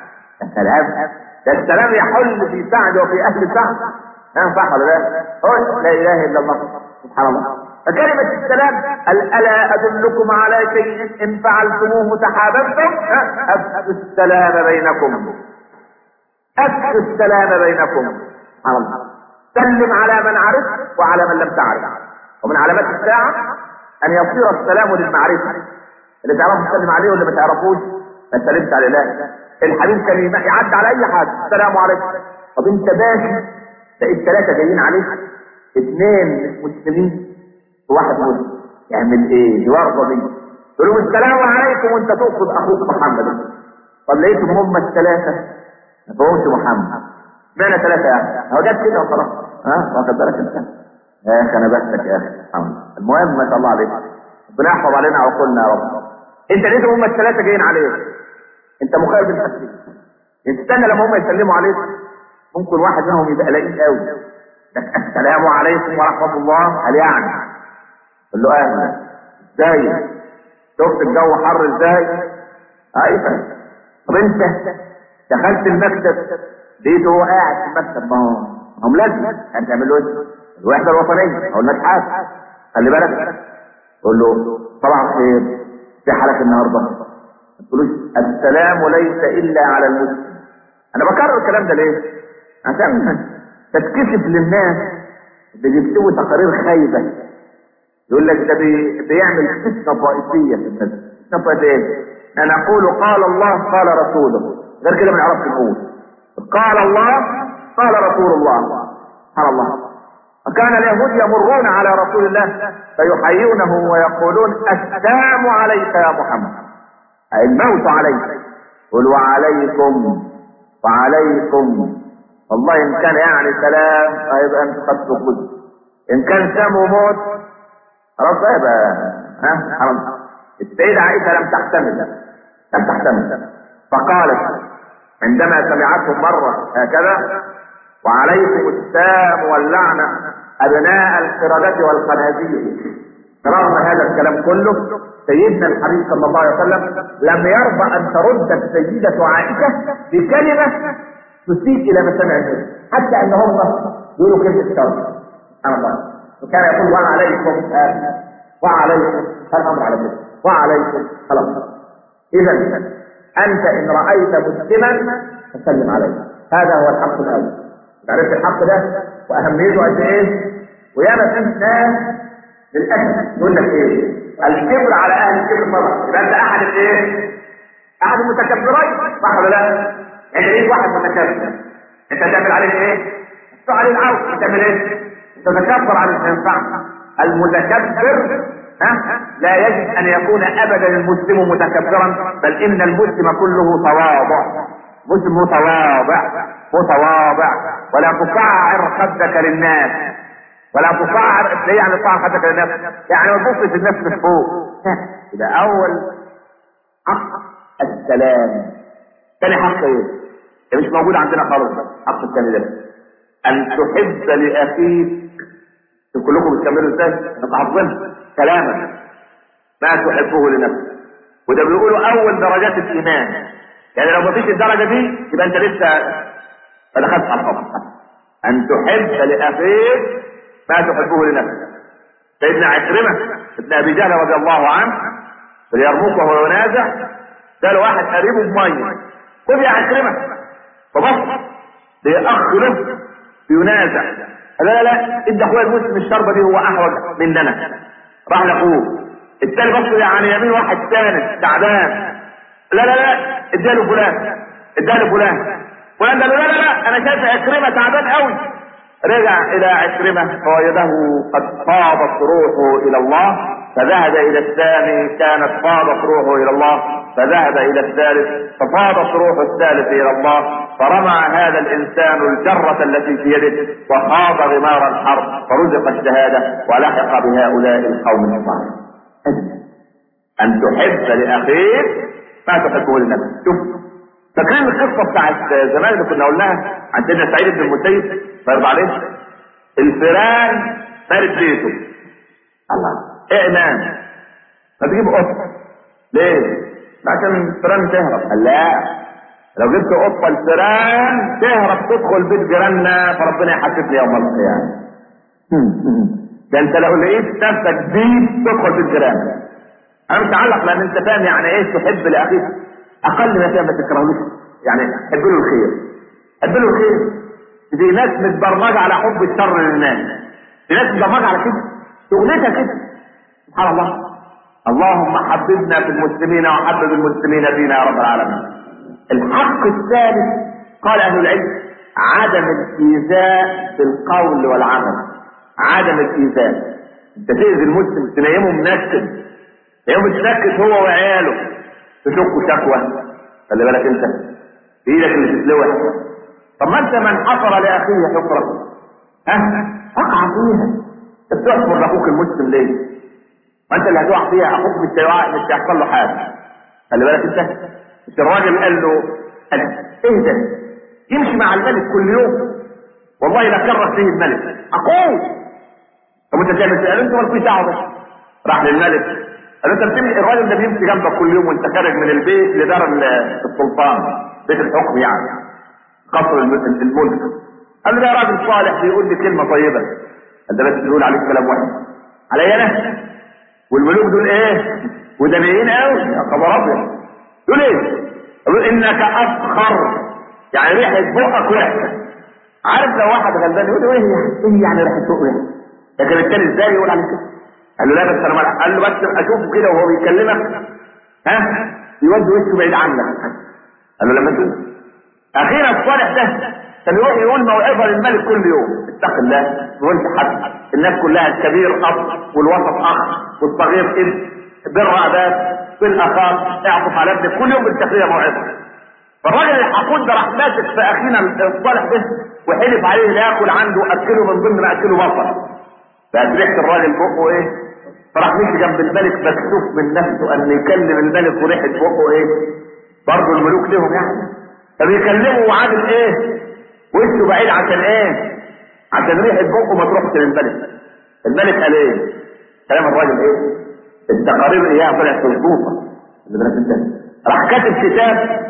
السلام ده السلام يحل في سعد وفي اهل سعد ها صح ولا لا؟ قل لا اله الا الله سبحان الله فكلمة السلام قال ألا أدلكم على شيء إن فعلتموه تحاببتم أفشوا السلام بينكم أفشوا السلام بينكم سبحان الله سلم على من عرفت وعلى من لم تعرف ومن علامات الساعة أن يصير السلام للمعرفة اللي تعرفه تسلم عليه واللي ما تعرفوش ما تسلمش على الله الحبيب كان يعدي على أي حد السلام عليكم طب أنت ماشي لقيت ثلاثة جايين عليك اثنين مش مسلمين وواحد مسلم يعمل ايه؟ دي ورطة دي يقول لهم السلام عليكم وانت تقصد اخوك محمد طب لقيتهم هم الثلاثة ما فهمش محمد معنى ثلاثة يا اخي هو جت كده وخلاص ها واخد بالك انت يا اخي انا بسك يا اخي محمد المهم ما شاء الله عليك ربنا يحفظ علينا عقولنا يا رب انت لقيتهم هم الثلاثة جايين عليك انت مخير بالتسليم استنى لما هم يسلموا عليك ممكن واحد منهم يبقى لئيم قوي السلام عليكم ورحمة الله هل يعني قال له اهلا ازاي شفت الجو حر ازاي ايوه طب انت دخلت المكتب لقيته هو قاعد في المكتب ما هو ما هم لازم هتعمل له ايه الوحده الوطنيه او المتحف خلي بالك قول له طبعا خير في حالك النهارده ما تقولوش السلام ليس الا على المسلم انا بكرر الكلام ده ليه عشان تتكشف للناس اللي بيكتبوا تقارير خايبه يقول لك ده بي... بيعمل فتنه طائفيه في الناس فتنه طائفيه انا اقول قال الله قال رسوله غير كده ما نعرفش نقول قال الله قال رسول الله سبحان الله وكان اليهود يمرون على رسول الله فيحيونه ويقولون السلام عليك يا محمد أي الموت عليك قل وعليكم وعليكم والله ان كان يعني سلام هيبقى انت قد تخذ ان كان سام وموت خلاص يبقى ها حرام السيدة عائشة لم تحتمل لم تحتمل فقالت عندما سمعته مرة هكذا وعليكم السام واللعنة أبناء القردة والخنازير رغم هذا الكلام كله سيدنا الحبيب صلى الله عليه وسلم لم يرضى أن ترد السيدة عائشة بكلمة تسيء إلى مسامع الناس حتى أن هم يقولوا كلمة الشر سبحان الله وكان يقول وعليكم آه وعليكم الأمر على كده وعليكم خلاص إذا أنت إن رأيت مسلما فسلم عليه هذا هو الحق الأول عرفت الحق ده وأهميته قد إيه وياما في ناس للأسف يقول لك إيه الكبر على أهل الكبر طبعا يبقى أنت أحد الإيه؟ أحد المتكبرين صح ولا لا؟ يعني إيه واحد متكبر؟ أنت تعمل عليه إيه؟ تدفع عليه العوض تعمل إيه؟ تتكبر عليه ما ينفعش المتكبر ها لا يجب ان يكون ابدا المسلم متكبرا بل ان المسلم كله تواضع مسلم متواضع متواضع ولا تصعر خدك للناس ولا تصعر ايه يعني تصعر خدك للناس يعني ما تبصش الناس من فوق ده اول حق السلام ثاني حق ايه ده مش موجود عندنا خالص الحق الثاني ده ان تحب لاخيك كلكم بتكملوا ازاي انت حافظينها كلاما ما تحبه لنفسك وده بيقولوا اول درجات الايمان يعني لو ما فيش الدرجه دي يبقى انت لسه ما دخلتش على الحب ان تحب لاخيك ما تحبه لنفسك سيدنا عكرمه ابن ابي جهل رضي الله عنه في اليرموك وهو ينازع سال واحد قريبه بميه خذ يا عكرمه فبص لاخ له بينازع لا لا لا ادي اخويا المسلم الشربه دي هو احوج مننا راح لاخوه التاني بص عن يمين واحد ثالث تعبان لا لا لا اداله فلان اداله فلان فلان قال له لا لا لا انا شايف عكرمه تعبان قوي رجع الى عكرمه فوجده قد فاضت روحه الى الله فذهب الى الثاني كانت فاضت روحه الى الله فذهب الى الثالث ففاضت روح الثالث الى الله فرمى هذا الانسان الجرة التي في يده وخاض غمار الحرب فرزق الشهادة ولحق بهؤلاء القوم الصالحين ان تحب لاخيك ما تحبه لنفسك شوف فاكرين القصه بتاعت زمان اللي كنا قلناها عن سيدنا سعيد بن المسيب فيرضى عليه الفيران مارد بيته الله ايه امام ما تجيب قطه ليه؟ عشان الفيران تهرب قال لا لو جبت قطه الفيران تهرب تدخل بيت جيراننا فربنا يحاسبني يوم القيامه ده انت لو لقيت نفسك ديب تدخل بيت جيرانك انا مش علق لان انت فاهم يعني ايه تحب لاخيك اقل ما فيها ما تكرهوش يعني حب له الخير حب له الخير دي ناس متبرمجه على حب الشر للناس في ناس متبرمجه على كده شغلتها كده سبحان الله اللهم حببنا في المسلمين وحبب المسلمين فينا يا رب العالمين الحق الثالث قال اهل العلم عدم الايذاء بالقول والعمل عدم الايذاء انت تاذي المسلم تنيمه منكد يوم تنكد هو وعياله تشكوا شكوى خلي بالك انت في ايدك اللي تتلوح طب ما انت من حفر لاخيه حفره ها اقع فيها انت بتحفر لاخوك المسلم ليه؟ ما انت اللي هتقع فيها اخوك مش هيقع مش هيحصل له حاجه خلي بالك انت مش الراجل قال له قال ايه ده؟ يمشي مع الملك كل يوم والله لا كرر فيه الملك اقول طب انت تعمل ايه؟ قال انت مالكوش دعوه بس راح للملك قال انت بتمشي الراجل ده بيمشي جنبك كل يوم وانت خارج من البيت لدار السلطان بيت الحكم يعني قصر الملك قال له ده راجل صالح بيقول لي كلمه طيبه قال ده بس بيقول عليك كلام وحش عليا انا والملوك دول ايه ودنيين قوي يا خبر ابيض دول ايه يقول انك افخر يعني ريحه بقك وحشه عارف لو واحد غلبان يقول له ايه يعني ايه يعني ريحه بقه يعني لكن التاني ازاي يقول عليه كده قال له لا بس انا ملح. قال له بس اشوفه كده وهو بيكلمك ها يودي وشه بعيد عنك قال له لما تشوف اخيرا الصالح ده كان يروح يقول موعظه للملك كل يوم اتق الله وانت حد الناس كلها الكبير اب والوسط اخ والصغير ابن بر اباك صل اخاك اعطف على ابنك كل يوم بالتقرير موعظه فالراجل الحقود ده راح ماسك في اخينا الصالح ده وحلف عليه لا ياكل عنده اكله من ضمن ما اكله بصر بقت ريحه الراجل بقه ايه فراح مشي جنب الملك مكسوف من نفسه ان يكلم الملك وريحه بقه ايه برضه الملوك لهم يعني فبيكلمه وعامل ايه وشه بعيد عشان ايه عشان ريحه بقه ما تروحش للملك الملك قال ايه كلام الراجل ايه التقارير اياها طلعت مظبوطه اللي بالك انت راح كاتب كتاب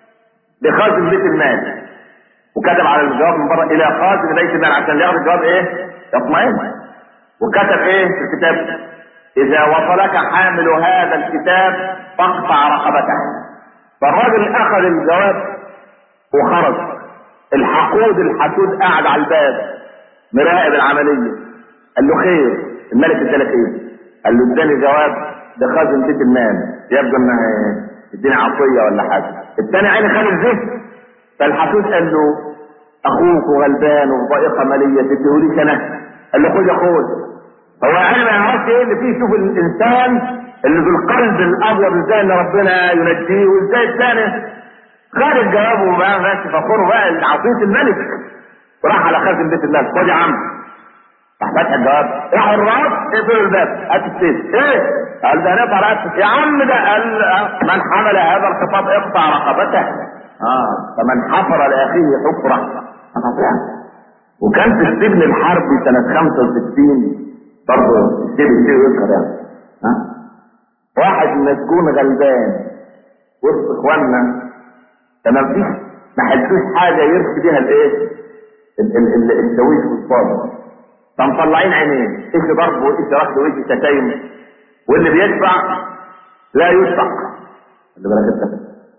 لخازن بيت المال وكتب على الجواب من بره الى خازن بيت المال عشان ياخد الجواب ايه يطمئن وكتب ايه في الكتاب اذا وصلك حامل هذا الكتاب فاقطع رقبته فالراجل اخذ الجواب وخرج الحقود الحسود قاعد على الباب مراقب العمليه قال له خير الملك ادالك ايه قال له اداني جواب لخازن بيت المال يبدو انها اديني عطيه ولا حاجه الثاني عيني خالد ذهن فالحسود قال له اخوك غلبان وفي ضائقه ماليه تديهوليش انا قال له خد يا خد هو يعني ما يعرفش ايه اللي فيه يشوف الانسان اللي في القلب الابيض ازاي ان ربنا ينجيه وازاي الثاني خد الجواب وبقى ماشي فخوره بقى عطيه الملك وراح على خازن بيت المال خد يا عم راح فتح الجواب راح الراس اقفلوا الباب هات السيف ايه قال ده نقطع رقبته يا عم ده قال من حمل هذا الخطاب اقطع رقبته اه فمن حفر لاخيه حفره قطعها وكان في السجن الحربي سنة 65 برضه السجن الشيء يذكر يعني ها واحد مسجون غلبان وسط اخواننا فما فيش ما حدوش حاجة يرسي بيها الايه؟ الشاويش والصابر فمطلعين عينيه ايش ضرب وايش رفض وايش شتايم واللي بيدفع لا يشفق اللي بالك انت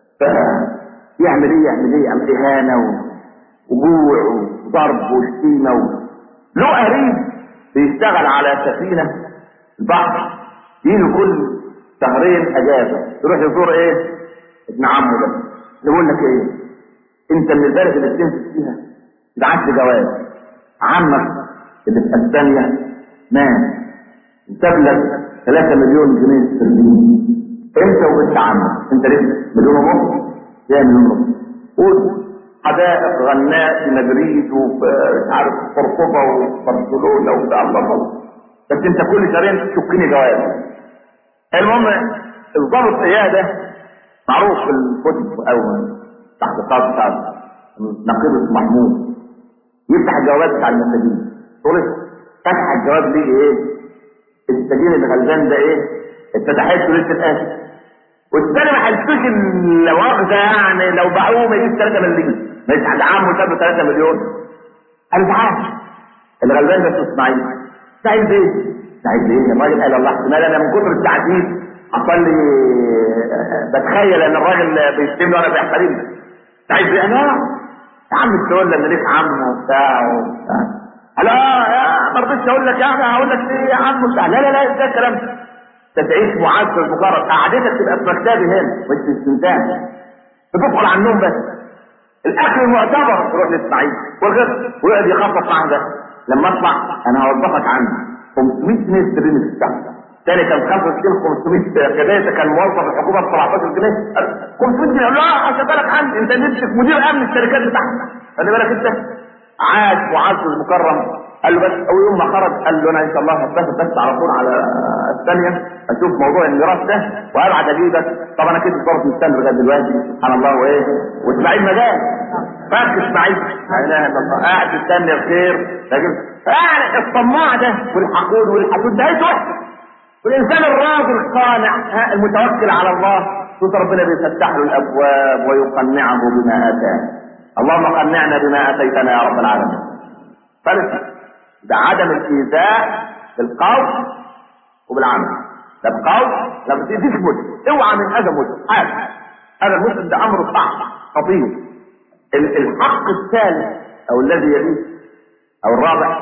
يعمل ايه يعمل ايه يعمل اهانه وجوع وضرب وشتيمه و... له قريب بيشتغل على سفينه البحر يجي كل شهرين اجازه يروح يزور ايه ابن عمه ده يقول لك ايه انت من البلد اللي بتنزل فيها بعت لي جواز عمك اللي في اسبانيا مات وساب لك 3 مليون جنيه استرليني انت وبنت عمك انت لسه مليون ونص زي مليون ونص قول حدائق غناء في مدريد وفي مش عارف قرطبه وبرشلونه وبتاع الله بس انت كل شهرين تشكني جواز المهم الضابط اياه ده معروف في الكتب او تحت القاضي بتاع نقيب محمود يفتح الجوابات بتاع المساجين تقول فتح الجواب ليه ايه السجين الغلبان ده ايه اتفتحت له لسه الاسد والثاني ما حلتوش الواخدة يعني لو باعوه ما يجيش 3 مليون ما يجيش عمه سابه 3 مليون قال تعال الغلبان ده اسمه اسماعيل سعيد بيه سعيد بيه الراجل قال الله احتمال انا من كتر التعذيب حصل لي بتخيل ان الراجل بيشتمني وانا بيحترمني سعيد بيه انا يا عم تقول ان ليك عم وبتاع وبتاع لا يا ما رضيتش اقول لك يعني هقول لك ليه يا عم وبتاع لا لا لا ازاي الكلام ده انت تعيش معاذ في المقرر قعدتك تبقى في مكتبي هنا مش في السنتان بتدخل على النوم بس الاكل المعتبر تروح لاسماعيل والغير ويقعد يخفف معاه ده لما اطلع انا هوظفك عندي 500 جنيه استرليني في الشهر تاني كان 65 500 كده كان موظف الحكومه ب 17 جنيه 500 جنيه لا هشغلك عندي انت نفسك مدير امن الشركات بتاعتك خلي بالك انت عاش معاذ المكرم قال له بس اول يوم ما خرج قال له انا ان شاء الله هتبس بس على طول على الثانيه اشوف موضوع الميراث ده وابعت اجيبك طبعا انا كنت صرت مستني لغايه دلوقتي سبحان الله وايه واسماعيل ما جاش فاك اسماعيل لا اله الا الله قاعد مستني الخير لكن يعني الطماع ده والحقود والحسود ده وحش والانسان الراجل القانع المتوكل على الله صوت ربنا بيفتح له الابواب ويقنعه بما اتاه اللهم قنعنا بما اتيتنا يا رب العالمين ثالثا ده عدم الايذاء بالقول وبالعمل ده بقول لا ما تأذيش مسلم اوعى من اذى مسلم حاجه هذا المسلم ده امره صعب خطير الحق الثالث او الذي يليه او الرابع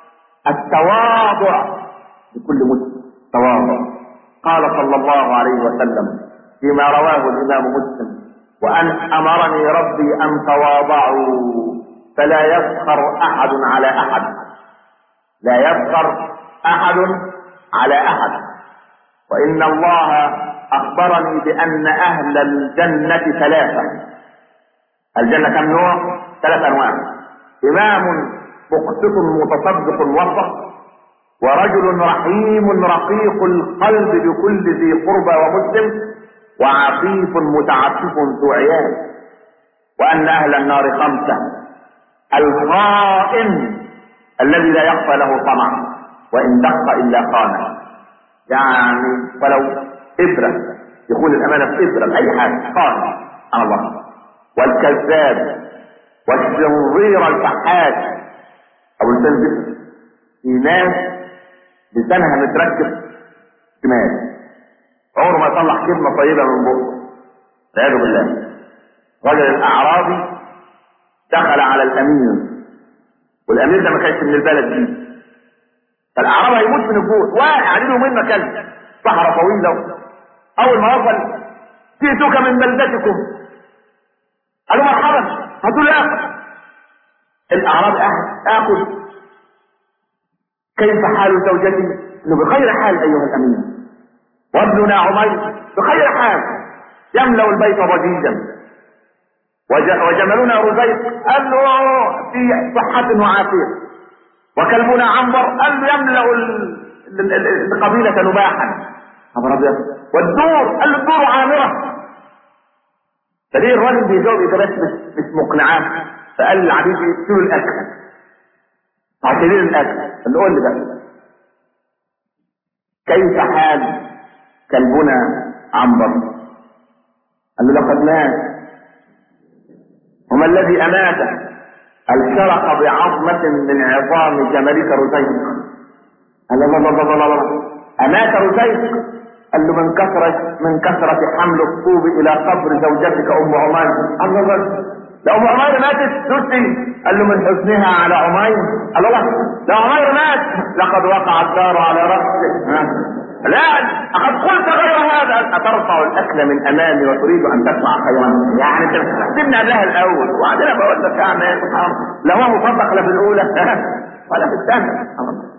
التواضع لكل مسلم تواضع قال صلى الله عليه وسلم فيما رواه الامام مسلم وان امرني ربي ان تواضعوا فلا يفخر احد على احد لا يفخر احد على احد وان الله اخبرني بان اهل الجنه ثلاثه الجنه كم نوع ثلاث انواع امام مقسط متصدق وسط ورجل رحيم رقيق القلب بكل ذي قربى ومسلم وعفيف متعفف ذو عيال وان اهل النار خمسه الخائن الذي لا يخفى له طمع وان دق الا خانه يعني ولو ابره يكون الامانه في ابره باي حاجه خان على الله والكذاب والشرير الفحاش ابو لسان ذكر في ناس لسانها متركب شمال عمره ما يطلع كلمه طيبه من بقه والعياذ بالله رجل الاعرابي دخل على الامير والامير ده ما كانش من البلد دي فالاعراب هيموت من الجوع واقع عليه يومين ما كانش صحراء طويله اول ما وصل جئتك من بلدتكم قالوا مرحبا هاتوا لي اكل الاعراب اكل كيف حال زوجتي انه بخير حال ايها الامير وابننا عمير بخير حال يملا البيت ضجيجا وجملنا رزيق قال له في صحة وعافية وكلبنا عنبر قال له يملأ القبيلة نباحا خبر ابيض والدور قال له الدور عامرة فليه الراجل بيجاوب اجابات مش مش مقنعات فقال للعبيد اديله الاكل اعطيني الاكل قال له قول لي بقى كيف حال كلبنا عنبر قال له لقد مات وما الذي اماته الشرق بعظمة من عظام جملك رزيق قال الله الله الله الله الله امات رزيق قال له من كثرة من كثرة حمل الطوب الى قبر زوجتك ام عمير الله الله لو ام عمير ماتت تسي قال له من حزنها على عمير قال الله لو عمير مات لقد وقع الدار على رأسه لا لقد قلت غير هذا اترفع الاكل من امامي وتريد ان تدفع خيرا يعني انت بتستخدمني قبلها الاول وبعدين بقول لك يعني سبحان لا هو مصدق لا في الاولى ولا في الثانيه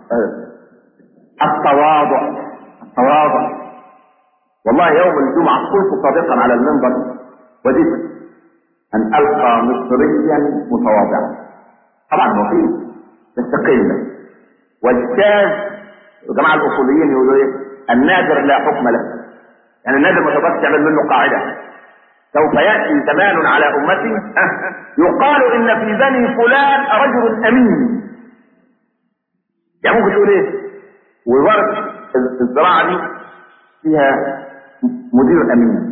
التواضع التواضع والله يوم الجمعه قلت صادقا على المنبر وددت ان القى مصريا متواضعا طبعا مفيد بس قله واجتاز الجماعه الاصوليين يقولوا ايه النادر لا حكم له يعني النادر ما تقدرش تعمل منه قاعده سوف ياتي زمان على امتي يقال ان في بني فلان رجل امين يعني ممكن تقول ايه وزاره الزراعه دي فيها مدير امين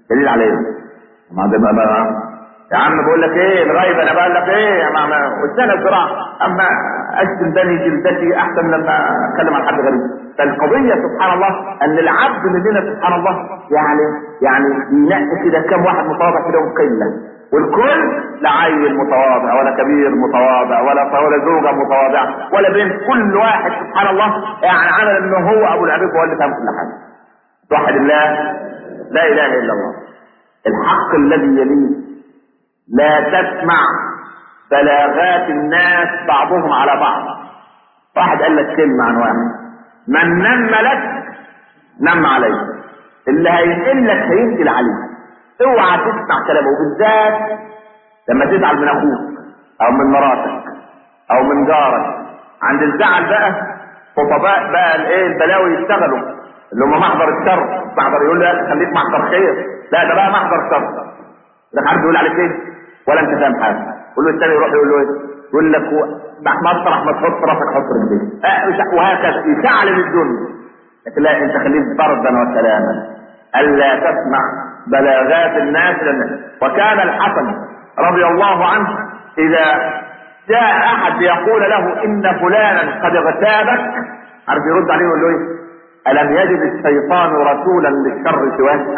دليل عليه ما ده ما ما يا عم بقول لك ايه الغيب انا بقول لك ايه يا ماما والسنه الزراعه اما اشتم بني جلدتي احسن لما اتكلم عن حد غريب فالقضيه سبحان الله ان العبد مننا سبحان الله يعني يعني ينقي كده كم واحد متواضع كده وقله والكل لا عيل متواضع ولا كبير متواضع ولا ولا زوجه متواضعه ولا بنت كل واحد سبحان الله يعني عمل انه هو ابو العبيد هو اللي فاهم كل حاجه توحد الله لا اله الا الله الحق الذي يليه لا تسمع بلاغات الناس بعضهم على بعض واحد قال لك كلمة عن واحد من نم لك نم عليك اللي هينقل لك هينقل عليك اوعى تسمع كلامه وبالذات لما تزعل من اخوك او من مراتك او من جارك عند الزعل بقى خطباء بقى الايه البلاوي يشتغلوا اللي هم محضر الشر محضر يقول لك خليك محضر خير لا ده بقى محضر شر ده عارف يقول عليك ايه ولا انت فاهم حاجه يقول له الثاني يروح يقول له ايه يقول لك مطرح ما تحط راسك حط رجليك آه وهكذا يشعل الدنيا لكن لا انت خليك بردا وسلاما الا تسمع بلاغات الناس للناس وكان الحسن رضي الله عنه اذا جاء احد يقول له ان فلانا قد اغتابك عارف يرد عليه ويقول له ايه الم يجد الشيطان رسولا للشر سواك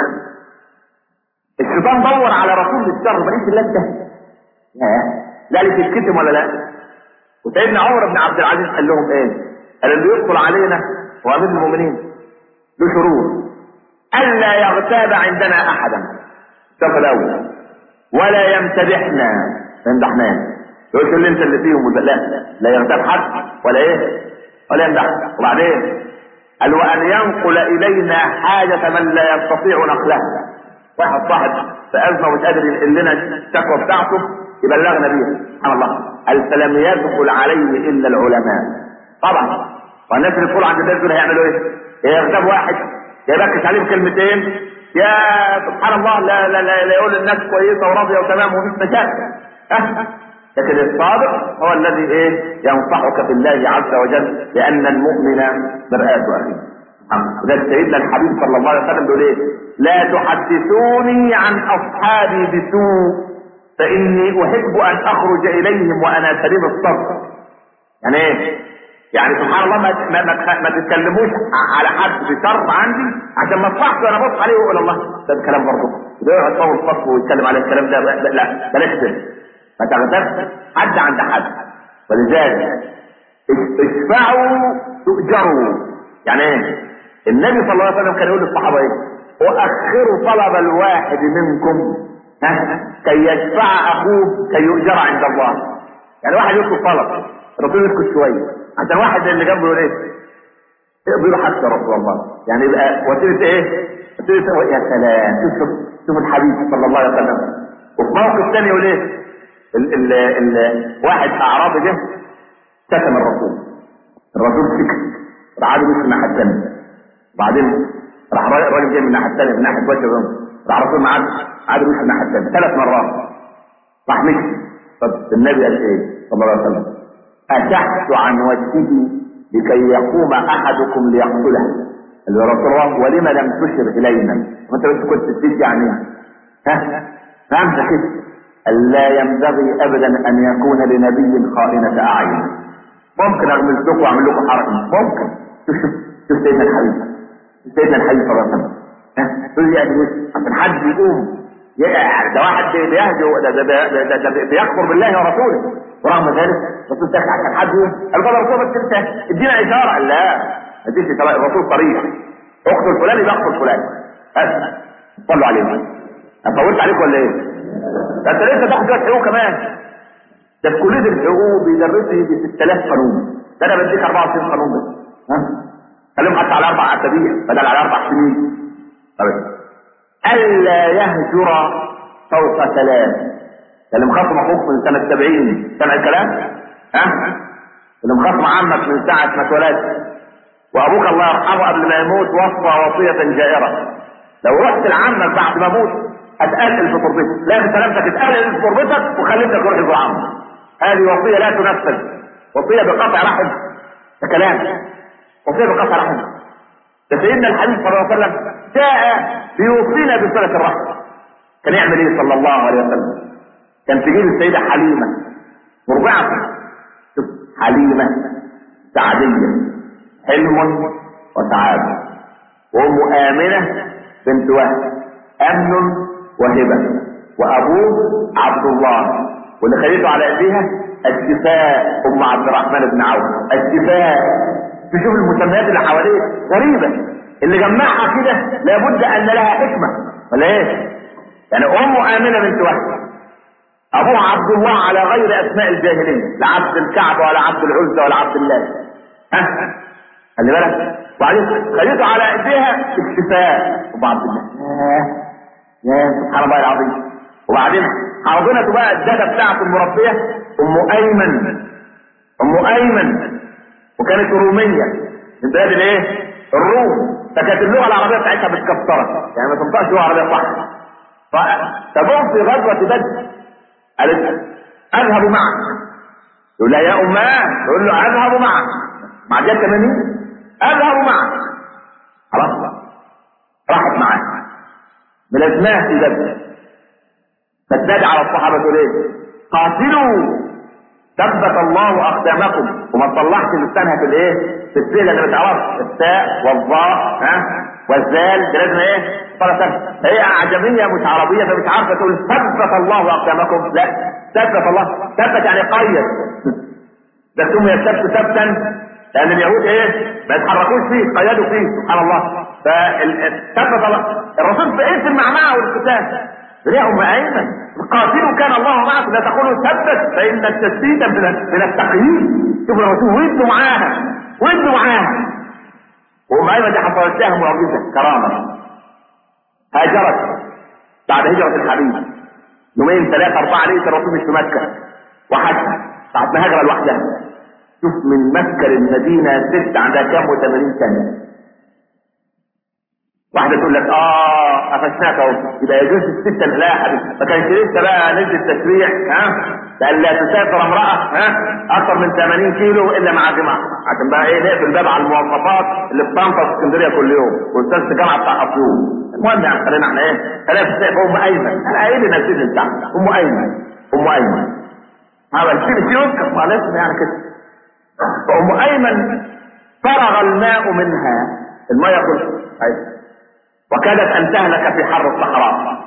الشيطان دور على رسول للشر ماليش الا انت لا لك تتكتم ولا لا وسيدنا عمر بن عبد العزيز قال لهم ايه قال اللي يدخل علينا هو امير المؤمنين له شروط الا يغتاب عندنا احدا الشرط الاول ولا يمتدحنا ما يمدحناش يقول لي انت اللي فيهم لا لا يغتاب حد ولا ايه ولا يمدح وبعدين قال وان ينقل الينا حاجه من لا يستطيع نقلها واحد صاحب في ازمه ومش قادر ينقل لنا الشكوى بتاعته يبلغنا بيها سبحان الله قال فلم يدخل عليه الا العلماء طبعا والناس اللي تقول عند الناس دول هيعملوا ايه؟ يغتاب واحد يبكش عليه بكلمتين يا سبحان الله لا لا لا, لا يقول الناس كويسه وراضيه وتمام ومفيش مشاكل أه؟ لكن الصادق هو الذي ايه ينصحك في الله عز وجل لان المؤمن مرآة اخيه وده سيدنا الحبيب صلى الله عليه وسلم بيقول ايه لا تحدثوني عن اصحابي بسوء فاني احب ان اخرج اليهم وانا سليم الصدر يعني ايه يعني سبحان الله ما ما, ما, ما تتكلموش على حد بشر عندي عشان ما اطلعش وانا ابص عليه واقول الله ده الكلام برضه ده يقعد طول الصف ويتكلم على الكلام ده لا بلاش كده ما تغتابش حد عند حد ولذلك اشفعوا تؤجروا يعني ايه النبي صلى الله عليه وسلم كان يقول للصحابه ايه واخروا طلب الواحد منكم ها كي يشفع اخوه كي يؤجر عند الله يعني واحد يطلب طلب الرسول يسكت شويه عشان واحد اللي جنبه يقول ايه اقضي له حتى رسول الله يعني يبقى وسيله ايه وسيله يا سلام شوف شوف الحبيب صلى الله عليه وسلم وفي موقف ثاني يقول ايه ال ال ال واحد اعرابي جه شتم الرسول الرسول سكت راح عاد من الناحيه الثانيه وبعدين راح الراجل جاي من الناحيه الثانيه من ناحيه وجه الرسول راح الرسول معاد عاد من الناحيه الثانيه ثلاث مرات راح مشي طب النبي قال ايه صلى الله عليه وسلم اشحت عن وجهه لكي يقوم احدكم ليقتله قال له يا رسول الله ولم لم تشر الينا وانت بس كنت تدي يعني ها فهمت كده قال لا ينبغي ابدا ان يكون لنبي خائنة اعين ممكن اغمز لكم واعمل لكم حركه ممكن شوف شوف شوف سيدنا الحبيب سيدنا الحبيب صلى الله عليه وسلم ها تقول يعني عشان حد يقوم ده واحد بيهدي ده ده ده ده ده بيكفر بالله ورسوله ورغم ذلك الرسول داخل عشان حد يقول قال بابا الرسول بس انت ادينا اشاره قال لا ما اديش اشاره الرسول صريح اقتل فلان يبقى اقتل فلان بس صلوا عليه اطولت عليك ولا ايه؟ ده انت لسه تاخد شويه حقوق كمان ده في كليه الحقوق بيدرسوا يجي 6000 قانون ده انا بديك 24 قانون بس ها خليهم حتى على اربع اسابيع بدل على اربع سنين طيب الا يهجر فوق ثلاث اللي مخصم اخوك من سنه 70 سمع الكلام ها اللي مخصم عمك من ساعه ما اتولدت وابوك الله يرحمه قبل ما يموت وصى وصيه جائره لو رحت لعمك بعد ما اموت اتقلل في تربتك لازم سلامتك اتقلل في تربتك وخليتك تروح يزور عمك هذه وصيه لا تنفذ وصيه بقطع رحم ده كلام وصيه بقطع رحم ده سيدنا الحبيب صلى الله عليه وسلم جاء ليوصينا بصله الرحم كان يعمل ايه صلى الله عليه وسلم كان تجيب السيدة حليمة مرضعة شوف حليمة سعدية حلم وسعادة وأم آمنة بنت وهب أمن وهبة وأبوه عبد الله واللي خليته على ايديها الشفاء ام عبد الرحمن بن عوف الشفاء تشوف المسميات اللي حواليه غريبه اللي جمعها كده لابد ان لها حكمه ولا ايه؟ يعني ام امنه بنت وهب ابوها عبد الله على غير اسماء الجاهليه لا عبد الكعبه ولا عبد العزى ولا عبد الله ها خلي بالك وبعدين خليته على ايديها الشفاء ام عبد الله يا سبحان الله العظيم وبعدين حاضنته بقى الداده بتاعته المربيه ام ايمن ام ايمن وكانت روميه من بلاد الايه؟ الروم فكانت اللغه العربيه بتاعتها متكسره يعني ما تنطقش لغه عربيه صح فتبوه في غزوه بدر قالت اذهب معك يقول لها يا اماه يقول له اذهب معك مع جد 80 اذهب معك خلاص راحت معاه ملازماه في بدر فتنادي على الصحابه تقول ايه؟ قاتلوا ثبت الله اقدامكم وما تصلحش لسانها في الايه؟ في السيل اللي ما تعرفش التاء والظاء ها والزال ده لازم ايه؟ صلاة هي اعجميه مش عربيه فمش عارفه تقول ثبت الله اقدامكم لا ثبت الله ثبت يعني قيد ده سمي السبت ثبتا لان اليهود ايه؟ ما يتحركوش فيه قيدوا فيه سبحان الله فثبت الله الرسول في ايه في المعمعه والقتال ليه ام ايمن القاتل كان الله معكم لا تقولوا ثبت فان التثبيت من من التقييد شوف الرسول ودوا معاها ودوا معاها وام ايمن دي حصلت لها معجزه كرامه هاجرت بعد هجره الحبيب يومين ثلاثه اربعه ليله الرسول مش في مكه وحج بعد ما هاجر لوحدها شوف من مكه للمدينه ست عندها كام و80 سنه واحدة تقول لك اه قفشناك اهو يبقى يجوز الستة لا يا حبيبي ما كانش لسه بقى نزل التشريع ها قال لا تسافر امرأة ها اكثر من 80 كيلو الا مع جماعة عشان بقى ايه نقفل الباب على المواصفات اللي بتنطق في اسكندرية كل يوم واستاذ الجامعة بتاع اسيوط المهم يعني خلينا احنا ايه خلينا في السقف ام ايمن انا قايل لنا السجن بتاعنا ام ايمن ام ايمن هذا الشيء في يذكر معلش يعني كده فام ايمن فرغ الماء منها الماء يخرج أيوة. وكادت ان تهلك في حر الصحراء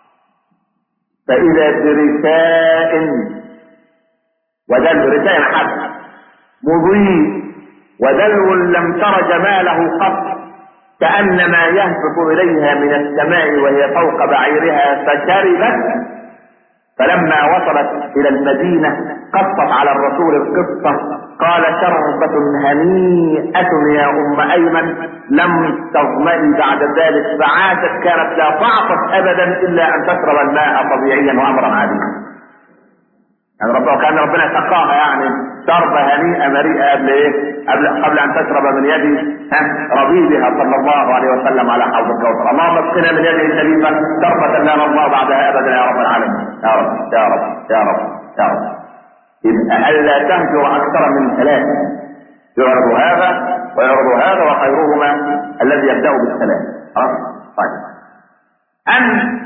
فاذا برثاء ودلو رثاء حد مضيء ودلو لم تر جماله قط كانما يهبط اليها من السماء وهي فوق بعيرها فشربت فلما وصلت الى المدينه قصت على الرسول القصه قال شربة هنيئة يا ام ايمن لم تظمئي بعد ذلك فعاشت كانت لا تعطش ابدا الا ان تشرب الماء طبيعيا وامرا عاديا يعني ربنا كان ربنا سقاها يعني شربة هنيئة مريئة قبل ايه؟ قبل قبل ان تشرب من يد ربيبها صلى الله عليه وسلم على حوض الكوثر، اللهم اسقنا من يده الشريفة شربة لا نرضى بعدها ابدا يا رب العالمين، يا رب يا رب يا رب يا رب. يبقى الا تهجر اكثر من ثلاثة. يعرض هذا ويعرض هذا وخيرهما الذي يبدا بالسلام. خلاص؟ طيب. ان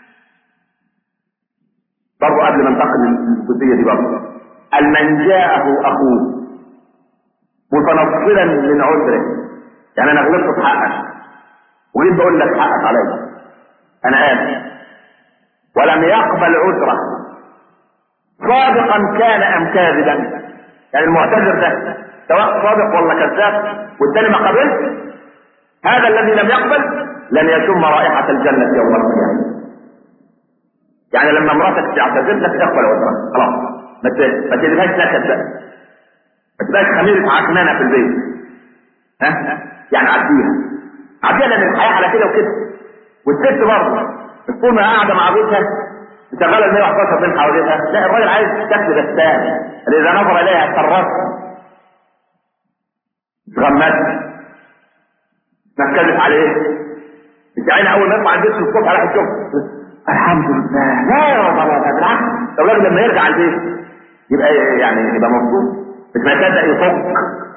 برضه قبل ما ننتقل للجزئيه دي برضه المن جاءه اخوه متنصلا من عذره يعني انا غلطت في حقك وجيت بقول لك حقك عليا انا اسف ولم يقبل عذره صادقا كان ام كاذبا يعني المعتذر ده سواء صادق ولا كذاب والتاني ما قبلش هذا الذي لم يقبل لن يشم رائحه الجنه يوم القيامه يعني لما مراتك تعتذر لك اقبل عذرها خلاص ما ما تجيبهاش نكد بقى ما تبقاش خميرة عكنانة في البيت ها يعني عديها عديها لان الحياة على كده وكده والست برضه طول ما قاعدة مع بيتها مشغلة ال 111 بين حواليها لا الراجل عايز شكل بستان اللي اذا نظر اليها سرت غمت نكدت عليه انت عيني اول ما يطلع البيت الصبح راح الشغل الحمد لله لا يا رب الله بالعكس الراجل لما يرجع البيت يبقى يعني يبقى مبسوط مش مصدق يفك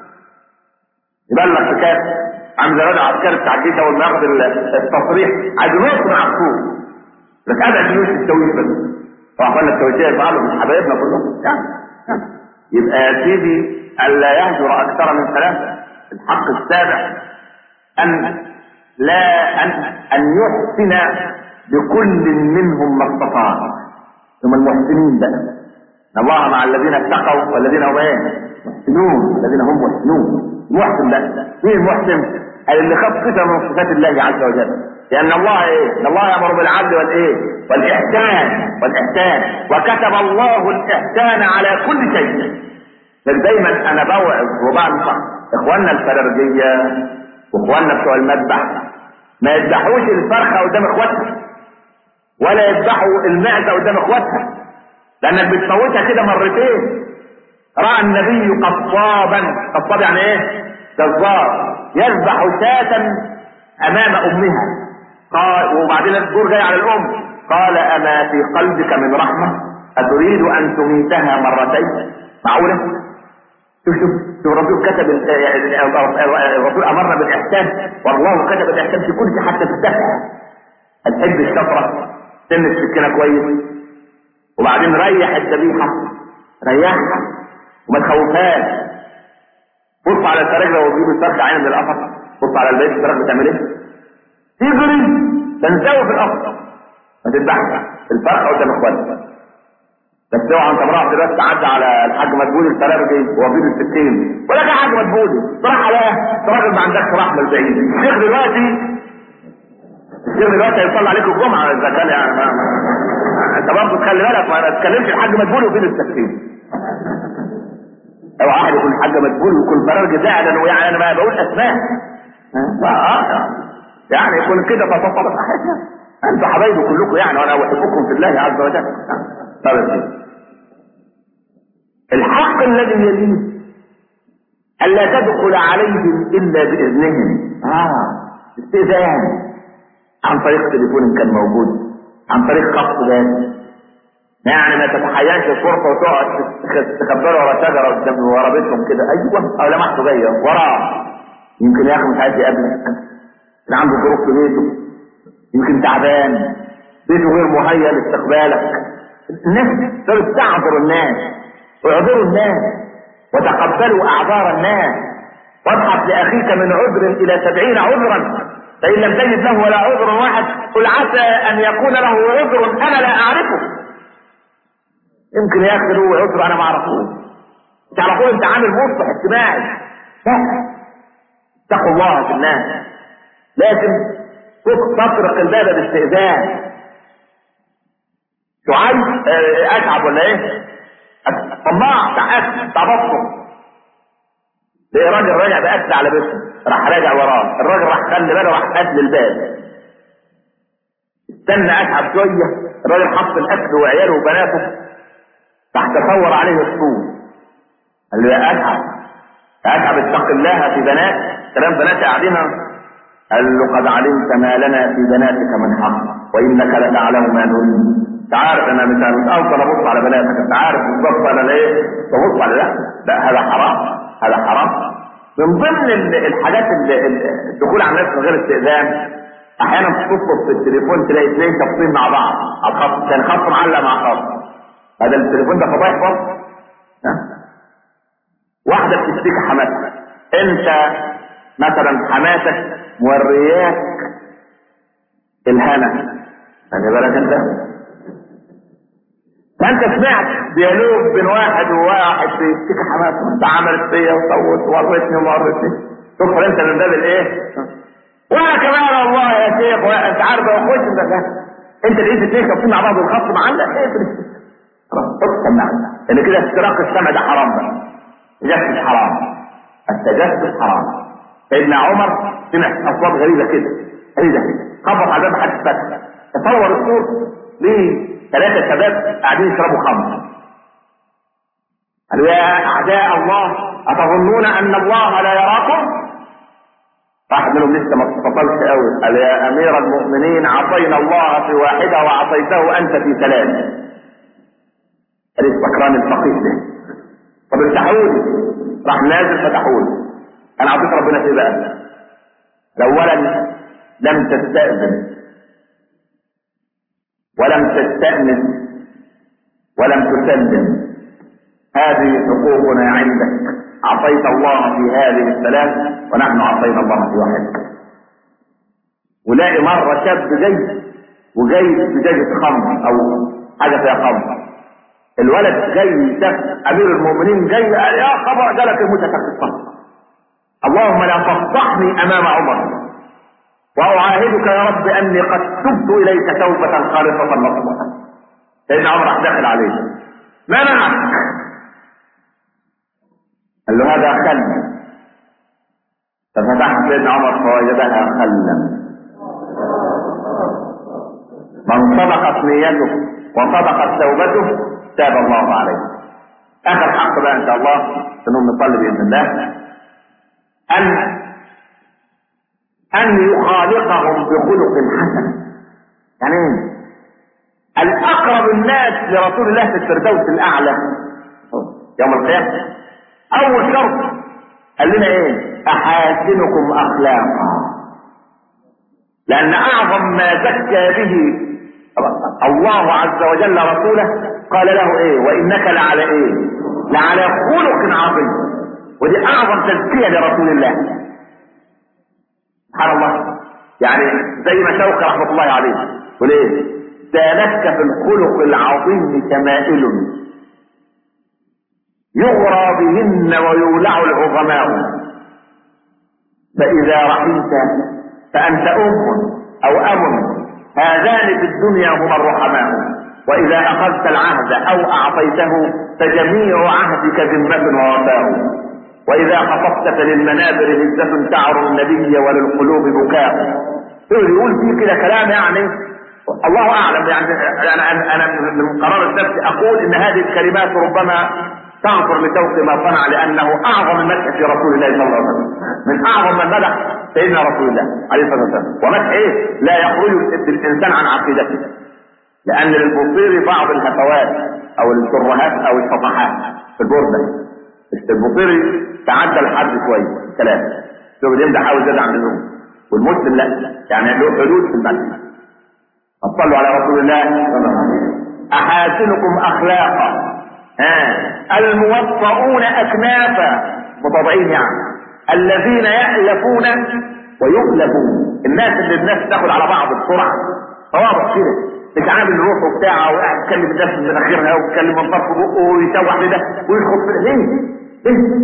يبلغ في كاس عامل زي الراجل العسكري بتاع الجيش اول ما ياخد التصريح عايز ينط من على السوق بس ابعد فلوس التويت بس واخوانا التويتيه بعضهم من حبايبنا كلهم يعني يعني. يبقى يا سيدي الا يهجر اكثر من ثلاثه الحق السابع ان لا ان ان يحسن بكل منهم ما استطاع هم المحسنين بقى ان الله مع الذين اتقوا والذين هم ايه محسنون الذين هم محسنون محسن بقى مين المحسن اللي خد صفه من صفات الله عز وجل لان الله ايه ان الله يامر بالعدل والايه والاحسان والاحسان وكتب الله الاحسان على كل شيء دايما انا بوعظ وبنصح اخواننا الفلرجيه واخواننا بتوع المذبح ما يذبحوش الفرخه قدام اخواتها ولا يذبحوا المعزه قدام اخواتها لانك بتفوتها كده مرتين راى النبي قصابا قصاب يعني ايه جزار يذبح شاة امام امها قال وبعدين الدور جاي على الام قال اما في قلبك من رحمه اتريد ان تميتها مرتين معقوله شوف شوف شوف الرسول كتب الرسول امرنا بالاحسان والله كتب الاحسان في كل شيء حتى في الدفع الحب الشطره سن السكينه كويس وبعدين ريح الذبيحه ريحها وما تخوفهاش بص على الفراخ لو بيجيب الفرخه عين من القفص بص على البيت الفراخ بتعمل ايه؟ تجري تنزوي في القفص ما تذبحش الفرخه قدام اخواتها بس اوعى انت مراه دلوقتي تعدي على الحاج مدبولي الفرارجي وبيد الستين ولا يا حاج مدبولي صراحه لا راجل ما عندكش رحمه البعيد الشيخ دلوقتي الشيخ دلوقتي هيصلي عليك الجمعه اذا كان يعني ما ما انت برضه تخلي بالك ما تتكلمش الحاج مدبولي وبيد الستين او واحد يكون الحاج مدبولي ويكون فرارجي فعلا ويعني انا ما بقول اسماء اه يعني يكون كده فتصرف احيانا انتوا حبايبي كلكم يعني وانا احبكم في الله عز وجل طيب الحق الذي يليه ألا تدخل عليهم إلا بإذنهم آه استئذان عن طريق تليفون كان موجود عن طريق خط باب يعني ما تتحياش الفرصة وتقعد تخبره ورا شجرة قدام ورا بيتهم كده أيوه أو لمحته جاية وراه يمكن يا أخي مش عايز يقابلك كان عنده ظروف في بيته يمكن تعبان بيته غير مهيأ لاستقبالك الناس صارت تعذر الناس اعذروا الناس وتقبلوا اعذار الناس وابحث لاخيك من عذر الى سبعين عذرا فان لم تجد له ولا عذر واحد قل عسى ان يكون له عذر انا لا اعرفه يمكن يا اخي له عذر انا ما اعرفوش تعرفوا انت عامل مصلح اجتماعي لا اتقوا الله في الناس لازم تطرق الباب باستئذان شعيب اتعب ولا ايه طماع بتاع اكل بتاع بطنه ليه راجل راجع باكل على بيته راح راجع وراه الراجل راح خلي باله راح قتل الباب استنى اتعب شويه الراجل حط الاكل وعياله وبناته راح تصور عليه الصوم قال له يا اتعب يا اتعب اتق الله في بنات كلام بنات قاعدين قال له قد علمت ما لنا في بناتك من حق وانك لتعلم ما نريد انت عارف انا مش مش افضل ابص على بناتك انت عارف بالظبط انا ليه ببص على لا لا هذا حرام هذا حرام من ضمن الحاجات اللي الدخول على الناس من غير استئذان احيانا تتصل في التليفون تلاقي اثنين شخصين مع بعض على الخط كان خط معلق مع خط هذا التليفون ده فضايح برضه ها واحده بتشتكي حماتها انت مثلا حماتك مورياك الهنا خلي بالك انت فانت سمعت ديالوج بين واحد وواحد بيشتكي حماته انت عملت فيا وصوت ووريتني وما وريتني تدخل انت من باب الايه؟ وانا كمان والله يا شيخ انت عارف لو خش انت انت لقيت اثنين كابتن مع بعض الخط معلق ايه في خلاص حط سماعه لان كده استراق السمع ده حرام بقى تجسس حرام التجسس حرام سيدنا عمر سمع اصوات غريبه كده غريبه كده خبط على باب حد فتح تصور الصوت ليه ثلاثة شباب قاعدين يشربوا خمر قالوا يا أعداء الله أتظنون أن الله لا يراكم؟ واحد منهم لسه ما استطلش قوي قال يا أمير المؤمنين عصينا الله في واحدة وعصيته أنت في ثلاث قال سكران الفقيه ده طب افتحوا لي راح نازل فتحوا لي أنا أعطيت ربنا في بقى أولا لم تستأذن ولم تستأنس ولم تسلم هذه حقوقنا عندك عصيت الله في هذه الثلاث ونحن عصينا الله في واحد ولاقي مرة شاب جاي وجاي بزجاجة خمر أو حاجة فيها خمر الولد جاي شاف أمير المؤمنين جاي قال يا خبر جالك المتكة في الصف اللهم لا تفضحني أمام عمر وأعاهدك يا رب أني قد تبت إليك توبة خالصة نصوحة سيدنا عمر راح داخل عليه ما منعك قال له هذا خل ففتح سيدنا عمر فوجدها خلا من صدقت نيته وصدقت توبته تاب الله عليه اخر حق بقى ان شاء الله انهم نصلي باذن الله ان ان يخالقهم بخلق حسن يعني ايه الاقرب الناس لرسول الله في الفردوس الاعلى يوم القيامه اول شرط قال لنا ايه احاسنكم اخلاقا لان اعظم ما زكى به الله عز وجل رسوله قال له ايه وانك لعلى ايه لعلى خلق عظيم ودي اعظم تزكيه لرسول الله سبحان الله يعني زي ما شوقي رحمه الله عليه وليه زادتك في الخلق العظيم شمائل يغرى بهن ويولع العظماء فاذا رحمت فانت ام او ام هذان في الدنيا هما الرحماء واذا اخذت العهد او اعطيته فجميع عهدك ذمة ووفاء واذا خطبت فللمنابر هزة تعر النبي وللقلوب بكاء يقول فيه كده كلام يعني الله اعلم يعني انا انا, أنا من قرار النفس اقول ان هذه الكلمات ربما تنظر لتوقي ما صنع لانه اعظم المدح في رسول الله صلى الله عليه وسلم من اعظم من مدح سيدنا رسول الله عليه الصلاه والسلام ومدح ايه لا يخرج الانسان عن عقيدته لان للبصير بعض الهفوات او الترهات او الصفحات في البورده البصيري تعدى الحد شويه كلام شوف اليوم حاول زاد عن اللزوم والمسلم لا يعني له حدود في المدح صلوا على رسول الله صلى الله عليه وسلم احاسنكم اخلاقا ها الموطؤون اكنافا متضعين يعني الذين يألفون ويؤلفون الناس اللي الناس تاخد على بعض بسرعه واضح كده مش عامل روحه بتاعه وقاعد يتكلم الناس من مناخيرها ويتكلم من طرف بقه ويسوح لده ويدخل في ليه؟ ليه؟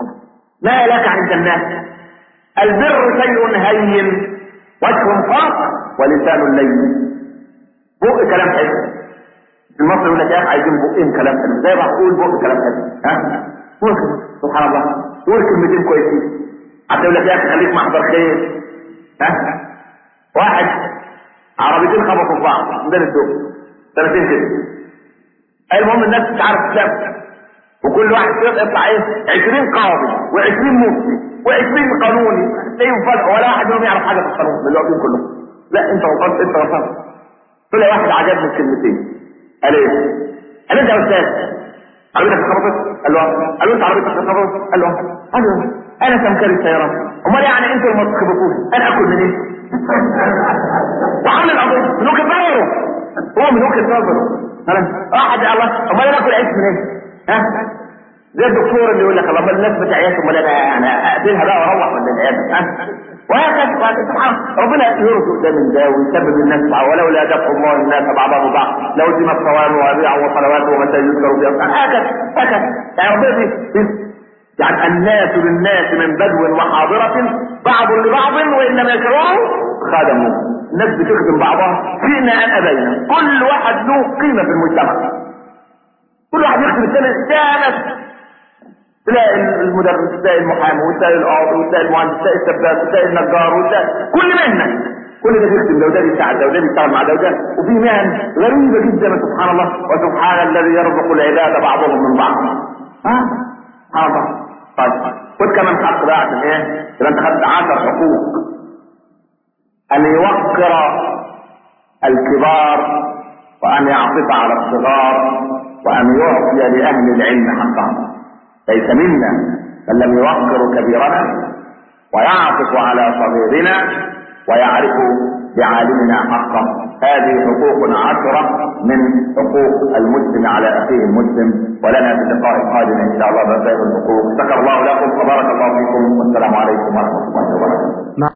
ما لك عند الناس البر شيء هين وجه فاق ولسان لين بق كلام حلو في مصر يقول لك يا اخي عايزين بقين كلام حلو زي ما تقول بق كلام حلو ها سبحان الله قول كلمتين كويسين حتى يقول لك يا اخي خليك محضر خير ها واحد عربيتين خبطوا في بعض ميدان الدول سنتين كده المهم الناس مش عارف تسافر وكل واحد كده يطلع ايه 20 قاضي و20 مفتي و20 قانوني تلاقيهم فجأة ولا واحد منهم يعرف حاجه في القانون من اللي واقفين كلهم لا انت وصلت انت وصلت طلع واحد عجبني الكلمتين قال ايه؟ قال انت يا استاذ عربيتك اتخبطت؟ قال له قال له انت عربيتك اتخبطت؟ قال له قال له انا سمكري السيارات امال يعني انتوا اللي ما تخبطوش انا اكل منين؟ وعامل القضيه من وجهه نظره هو من وجهه نظره واحد الله امال انا اكل عيش منين؟ ها؟ زي الدكتور اللي يقول لك الله الناس بتعيش امال انا انا اقتلها بقى واروح من العياده ها؟ وهكذا سبحان ربنا يرزق ده من ده ويسبب الناس معه ولولا دفع الله الناس بعضهم بعض لو ديمت صوامع وبيع وصلوات ومساجد يذكر فيها هكذا هكذا يعني ربنا يعني الناس للناس من بدو وحاضرة بعض لبعض وإن لم يشعروا خدموا الناس بتخدم بعضها فينا أن أبينا كل واحد له قيمة في المجتمع كل واحد يخدم الثاني ده تلاقي المدرس تلاقي المحامي وتلاقي القاضي وتلاقي المهندس تلاقي السباك وتلاقي النجار وتلاقي كل مهنه كل ده بيخدم ده وده بيساعد ده وده بيشتغل مع ده وده وفي مهن غريبه جدا سبحان الله وسبحان الذي يرزق العباد بعضهم من بعض ها سبحان الله طيب خد كمان حق بقى عشان ايه؟ يبقى انت خدت 10 حقوق ان يوقر الكبار وان يعطف على الصغار وان يعطي لاهل العلم حقهم ليس منا من لم يوقر كبيرنا ويعطف على صغيرنا ويعرف بعالمنا حقا هذه حقوق عشرة من حقوق المسلم على أخيه المسلم ولنا في اللقاء القادم إن شاء الله بسائر الحقوق شكر الله لكم وبارك الله فيكم والسلام عليكم ورحمة الله وبركاته